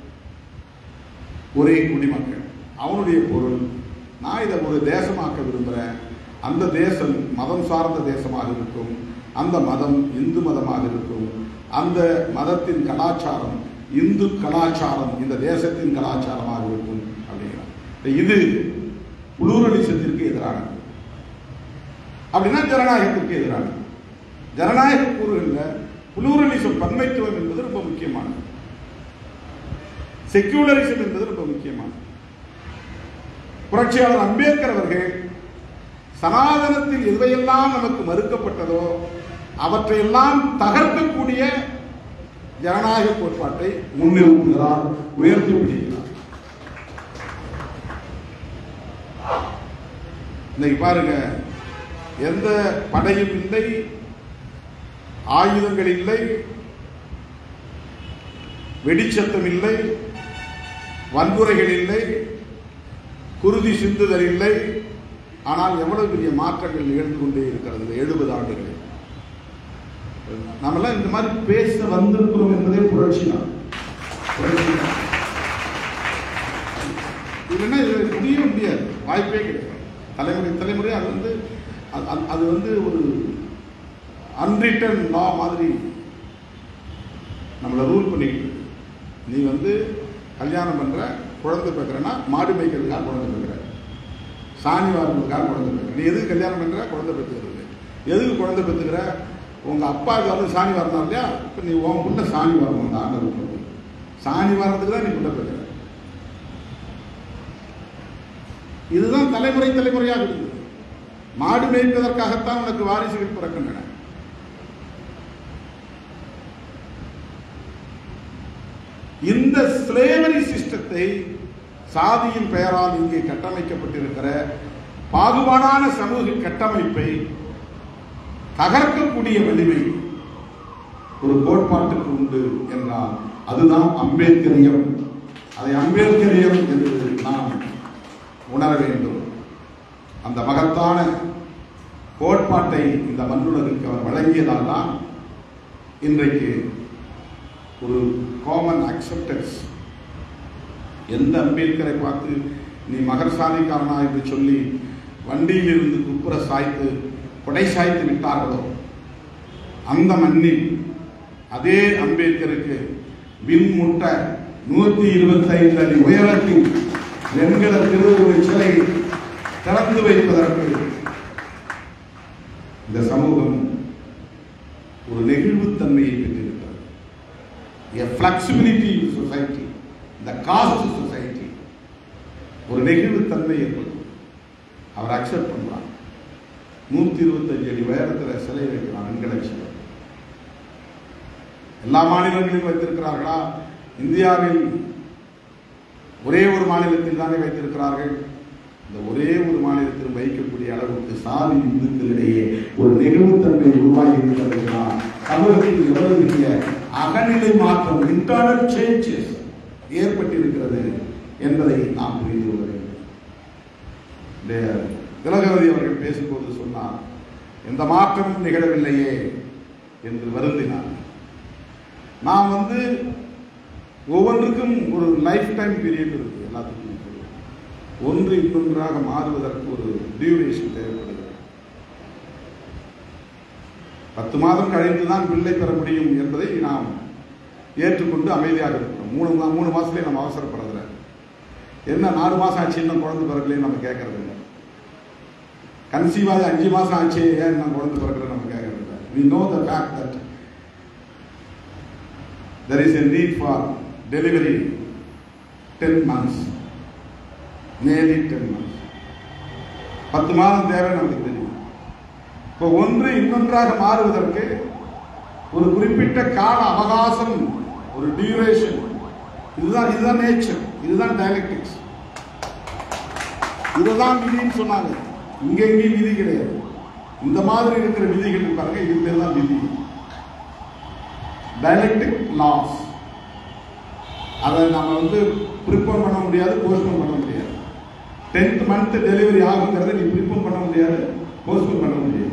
Speaker 1: ஒரே குடிமக்கள் அவனுடைய பொருள் நான் இதை ஒரு தேசமாக்க விரும்புகிறேன் அந்த தேசம் மதம் சார்ந்த தேசமாக இருக்கும் அந்த மதம் இந்து மதமாக இருக்கும் அந்த மதத்தின் கலாச்சாரம் இந்து கலாச்சாரம் இந்த தேசத்தின் கலாச்சாரமாக இருக்கும் அப்படிங்கிறார் இது புளூரலிசத்திற்கு எதிரானது அப்படின்னா ஜனநாயகத்திற்கு எதிரானது ஜனநாயக கூறுகளில் புளூரலிசம் பன்மைத்துவம் என்பது ரொம்ப முக்கியமானது செக்யூலரிசம் என்பது ரொம்ப முக்கியமானது புரட்சியாளர் அம்பேத்கர் அவர்கள் சனாதனத்தில் எதுவையெல்லாம் நமக்கு மறுக்கப்பட்டதோ அவற்றையெல்லாம் தகர்க்கக்கூடிய ஜனநாயக கோட்பாட்டை முன்னிறுத்துகிறார் உயர்த்தி பிடிக்கிறார் இன்னைக்கு பாருங்க எந்த படையும் இல்லை ஆயுதங்கள் இல்லை வெடிச்சத்தம் இல்லை வன்முறைகள் இல்லை குருதி சிந்துதல் இல்லை ஆனால் எவ்வளவு பெரிய மாற்றங்கள் நிகழ்ந்து கொண்டே இருக்கிறது இந்த எழுபது ஆண்டுகளில் நாமெல்லாம் இந்த மாதிரி பேச வந்திருக்கிறோம் என்பதே புரட்சி தான் புரட்சி தான். இல்லைன்னா இது முடியவே முடியாது வாய்ப்பே கிடையாது தலைமுறை தலைமுறை அது வந்து அது- அது- அது வந்து ஒரு அன்ரிட்டன் லா மாதிரி நம்மளை ரூல் பண்ணிக்கிட்டு இருக்கு. நீ வந்து கல்யாணம் பண்ற குழந்தை பெக்கிறன்னா மாடு மேய்க்கிறதுக்காக குழந்தை பெக்கிற சாணி வாரத்துக்காக குழந்தை பெக்கிற நீ எதுக்கு கல்யாணம் பண்ற குழந்தை பெற்றுக்கிறது எதுக்கு குழந்தை பெற்றுக்கிற உங்க அப்பா வந்து சாணி வரணும் இல்லையா இப்போ நீ உன் புள்ள சாணி வரணும் அந்த ஆண்டவர் சாணி வர்றதுக்கு தான் நீ புள்ள பெக்கிற இதுதான் தலைமுறை தலைமுறையாக இருக்குது மாடு மேய்ப்பதற்காகத்தான் உனக்கு வாரிசுகள் பிறக்கின்றன இந்த ஸ்லேவரி சிஸ்டத்தை சாதியின் பெயரால் இங்கே கட்டமைக்கப்பட்டிருக்கிற பாகுபாடான சமூக கட்டமைப்பை தகர்க்கக்கூடிய வலிமை ஒரு கோட்பாட்டுக்கு உண்டு என்றால் அதுதான் அம்பேத்கரியம் அதை அம்பேத்கரியம் என்று நாம் உணர வேண்டும் அந்த மகத்தான கோட்பாட்டை இந்த மண்ணுலகுக்கு அவர் வழங்கியதால் தான் இன்றைக்கு ஒரு காமன் அக்செப்டன்ஸ் எந்த அம்பேத்கரை பார்த்து நீ மகர் சாதிக்காரனா என்று சொல்லி வண்டியிலிருந்து குப்புற சாய்த்து கொடை சாய்த்து விட்டார்களோ அந்த மண்ணில் அதே அம்பேத்கருக்கு பின் முட்ட நூத்தி இருபத்தி ஐந்து அடி உயரத்தில் வெண்கல திருவுருவ சிலை திறந்து வைப்பதற்கு இந்த சமூகம் ஒரு நெகிழ்வுத்தன்மையை பெற்றிருக்கிறது a flexibility in society, the caste society ஒரு நெகிழ்வுத்தன்மை ஏற்படும் அவர் அக்செப்ட் பண்றார் நூத்தி இருபத்தஞ்சு அடி உயரத்துல சிலை வைக்கிறார் வெண்கல சிலை எல்லா மாநிலங்களிலும் வைத்திருக்கிறார்களா இந்தியாவில் ஒரே ஒரு மாநிலத்தில் தானே வைத்திருக்கிறார்கள் இந்த ஒரே ஒரு மாநிலத்தில் வைக்கக்கூடிய அளவுக்கு சாதி இந்துக்களிடையே ஒரு நெகிழ்வுத்தன்மை உருவாகி இருக்கிறது என்றால் சமூகத்தில் எவ்வளவு பெரிய அகநிலை மாற்றம் இன்டர்னல் சேஞ்சஸ் ஏற்பட்டிருக்கிறது என்பதை நாம் புரிந்து கொள்ள வேண்டும் இந்த திலகவதி அவர்கள் பேசும்போது சொன்னார் எந்த மாற்றமும் நிகழவில்லையே என்று வருந்தினார் நாம் வந்து ஒவ்வொன்றுக்கும் ஒரு லைஃப் டைம் பீரியட் இருக்கு எல்லாத்துக்கும் ஒன்று இன்னொன்றாக மாறுவதற்கு ஒரு டியூரேஷன் தேவைப்படுகிறது பத்து மாதம் கழித்து தான் பிள்ளை பெற முடியும் என்பதை நாம் ஏற்றுக்கொண்டு அமைதியாக இருக்கிறோம் மூணு மா- மூணு மாசத்துலயே நம்ம அவசரப்படுறதில்ல என்ன நாலு மாசம் ஆச்சு இன்னும் குழந்தை பிறக்கலையே நம்ம கேட்கறது இல்லை கன்சீவ் ஆகி அஞ்சு மாசம் ஆச்சு ஏன் நான் குழந்தை பிறக்கல நம்ம கேட்கறது இல்லை we know the fact that there is a need for delivery ten months nearly ten months பத்து மாதம் தேவை நமக்கு தெரியும் இப்போ ஒன்று இன்னொன்றாக மாறுவதற்கு ஒரு குறிப்பிட்ட கால அவகாசம் ஒரு டியூரேஷன் இதுதான் இதுதான் நேச்சர் இதுதான் டயலெக்டிக்ஸ் இதுதான் விதின்னு சொன்னாங்க இங்க எங்கேயும் விதி கிடையாது இந்த மாதிரி இருக்கிற விதிகள் பாருங்க இது பேர் தான் விதி டயலெக்டிக் லாஸ் அதை நம்ம வந்து ப்ரிப்பேர் பண்ண முடியாது போஸ்ட்போன் பண்ண முடியாது டென்த் மந்த் டெலிவரி ஆகுங்கிறத நீ ப்ரிப்பேர் பண்ண முடியாது போஸ்ட்போன் பண்ண முடியாது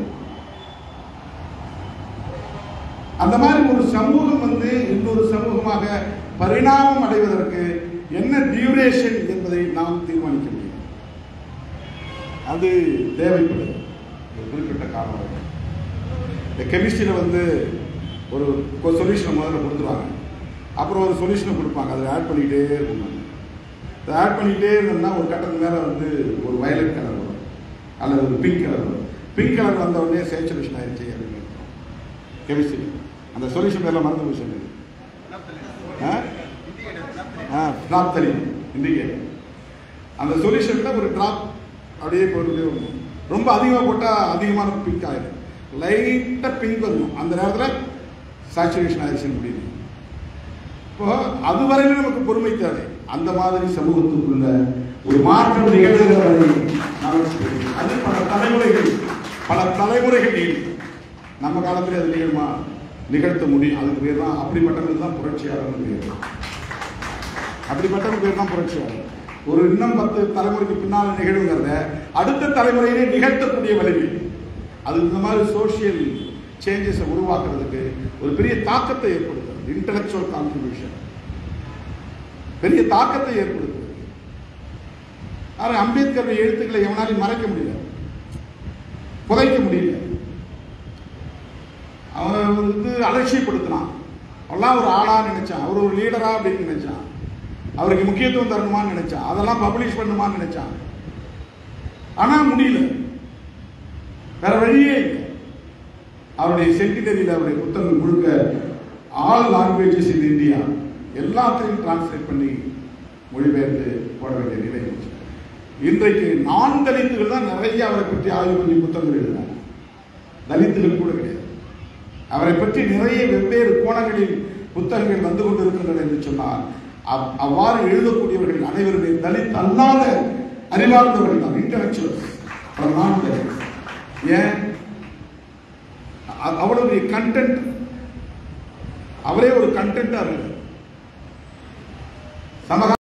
Speaker 1: அந்த மாதிரி ஒரு சமூகம் வந்து இன்னொரு சமூகமாக பரிணாமம் அடைவதற்கு என்ன டியூரேஷன் என்பதை நாம் தீர்மானிக்க முடியும் அது தேவைப்படுது ஒரு குறிப்பிட்ட காலம் வரை இந்த கெமிஸ்ட்ரியில் வந்து ஒரு சொல்யூஷனை முதல்ல கொடுத்துருவாங்க அப்புறம் ஒரு சொல்யூஷனை கொடுப்பாங்க அதில் ஆட் பண்ணிக்கிட்டே இருக்கணும் இதை ஆட் பண்ணிக்கிட்டே இருந்தோம்னா ஒரு கட்டத்துக்கு மேலே வந்து ஒரு வயலட் கலர் வரும் அல்லது ஒரு பிங்க் கலர் வரும் பிங்க் கலர் வந்த உடனே சேச்சுரேஷன் ஆயிடுச்சு அப்படின்னு கெமிஸ்ட்ரி அந்த சொல்யூஷன் பேரில் மறந்து போய் சொன்னது ஆ ஆ ட்ராப் தெரியும் இண்டிகேட்டர் அந்த சொல்யூஷனில் ஒரு ட்ராப் அப்படியே போட்டுட்டே வரணும் ரொம்ப அதிகமாக போட்டால் அதிகமான பிங்க் ஆகிடும் லைட்டாக பிங்க் வரணும் அந்த நேரத்தில் சாச்சுரேஷன் ஆயிடுச்சுன்னு முடியும் இப்போ அதுவரையிலும் நமக்கு பொறுமை தேவை அந்த மாதிரி சமூகத்துக்குள்ள ஒரு மாற்றம் நிகழ்கிற வரை நமக்கு அது பல தலைமுறைகள் பல தலைமுறைகள் நீடிக்கும் நம்ம காலத்தில் அது நிகழுமா நிகழ்த்த முடியும் அதுக்கு பேர் தான் அப்படிப்பட்டவங்க தான் புரட்சியாளர்னு பேர் அப்படிப்பட்டவங்க பேர் தான் புரட்சியாளர் ஒரு இன்னும் பத்து தலைமுறைக்கு பின்னால் நிகழ்வுங்கிறத அடுத்த தலைமுறையிலே நிகழ்த்தக்கூடிய வலிமை அது இந்த மாதிரி சோஷியல் சேஞ்சஸை உருவாக்குறதுக்கு ஒரு பெரிய தாக்கத்தை ஏற்படுத்துறது இன்டலெக்சுவல் கான்ட்ரிபியூஷன் பெரிய தாக்கத்தை ஏற்படுத்துறது ஆனால் அம்பேத்கருடைய எழுத்துக்களை எவனாலையும் மறைக்க முடியல புதைக்க முடியல அவன் வந்து அலட்சியப்படுத்தினான் அவெல்லாம் ஒரு ஆளா நினைச்சான் அவர் ஒரு லீடரா அப்படின்னு நினைச்சான் அவருக்கு முக்கியத்துவம் தரணுமான்னு நினைச்சான் அதெல்லாம் பப்ளிஷ் பண்ணுமான்னு நினைச்சான் ஆனா முடியல வேற வழியே இல்லை அவருடைய சென்டினரியில் அவருடைய புத்தகம் முழுக்க ஆல் லாங்குவேஜஸ் இன் இந்தியா எல்லாத்தையும் டிரான்ஸ்லேட் பண்ணி மொழிபெயர்த்து போட வேண்டிய நிலை இருந்துச்சு. இன்றைக்கு நான் தலித்துகள் தான் நிறைய அவரை பற்றி ஆய்வு பண்ணி புத்தகங்கள் எழுதினாங்க தலித்துகள் கூட கிடையாது அவரை பற்றி நிறைய வெவ்வேறு கோணங்களில் புத்தகங்கள் வந்து கொண்டிருக்கின்றன என்று சொன்னால் அவ்- அவ்வாறு எழுதக்கூடியவர்கள் அனைவருமே தலித் அல்லாத அறிவார்ந்தவர்கள் தான் இன்டலெக்சுவல்ஸ் நான் தலித் ஏன் அ- அவ்வளவு கண்டென்ட் அவரே ஒரு கண்டென்ட்டா இருக்கு சமகா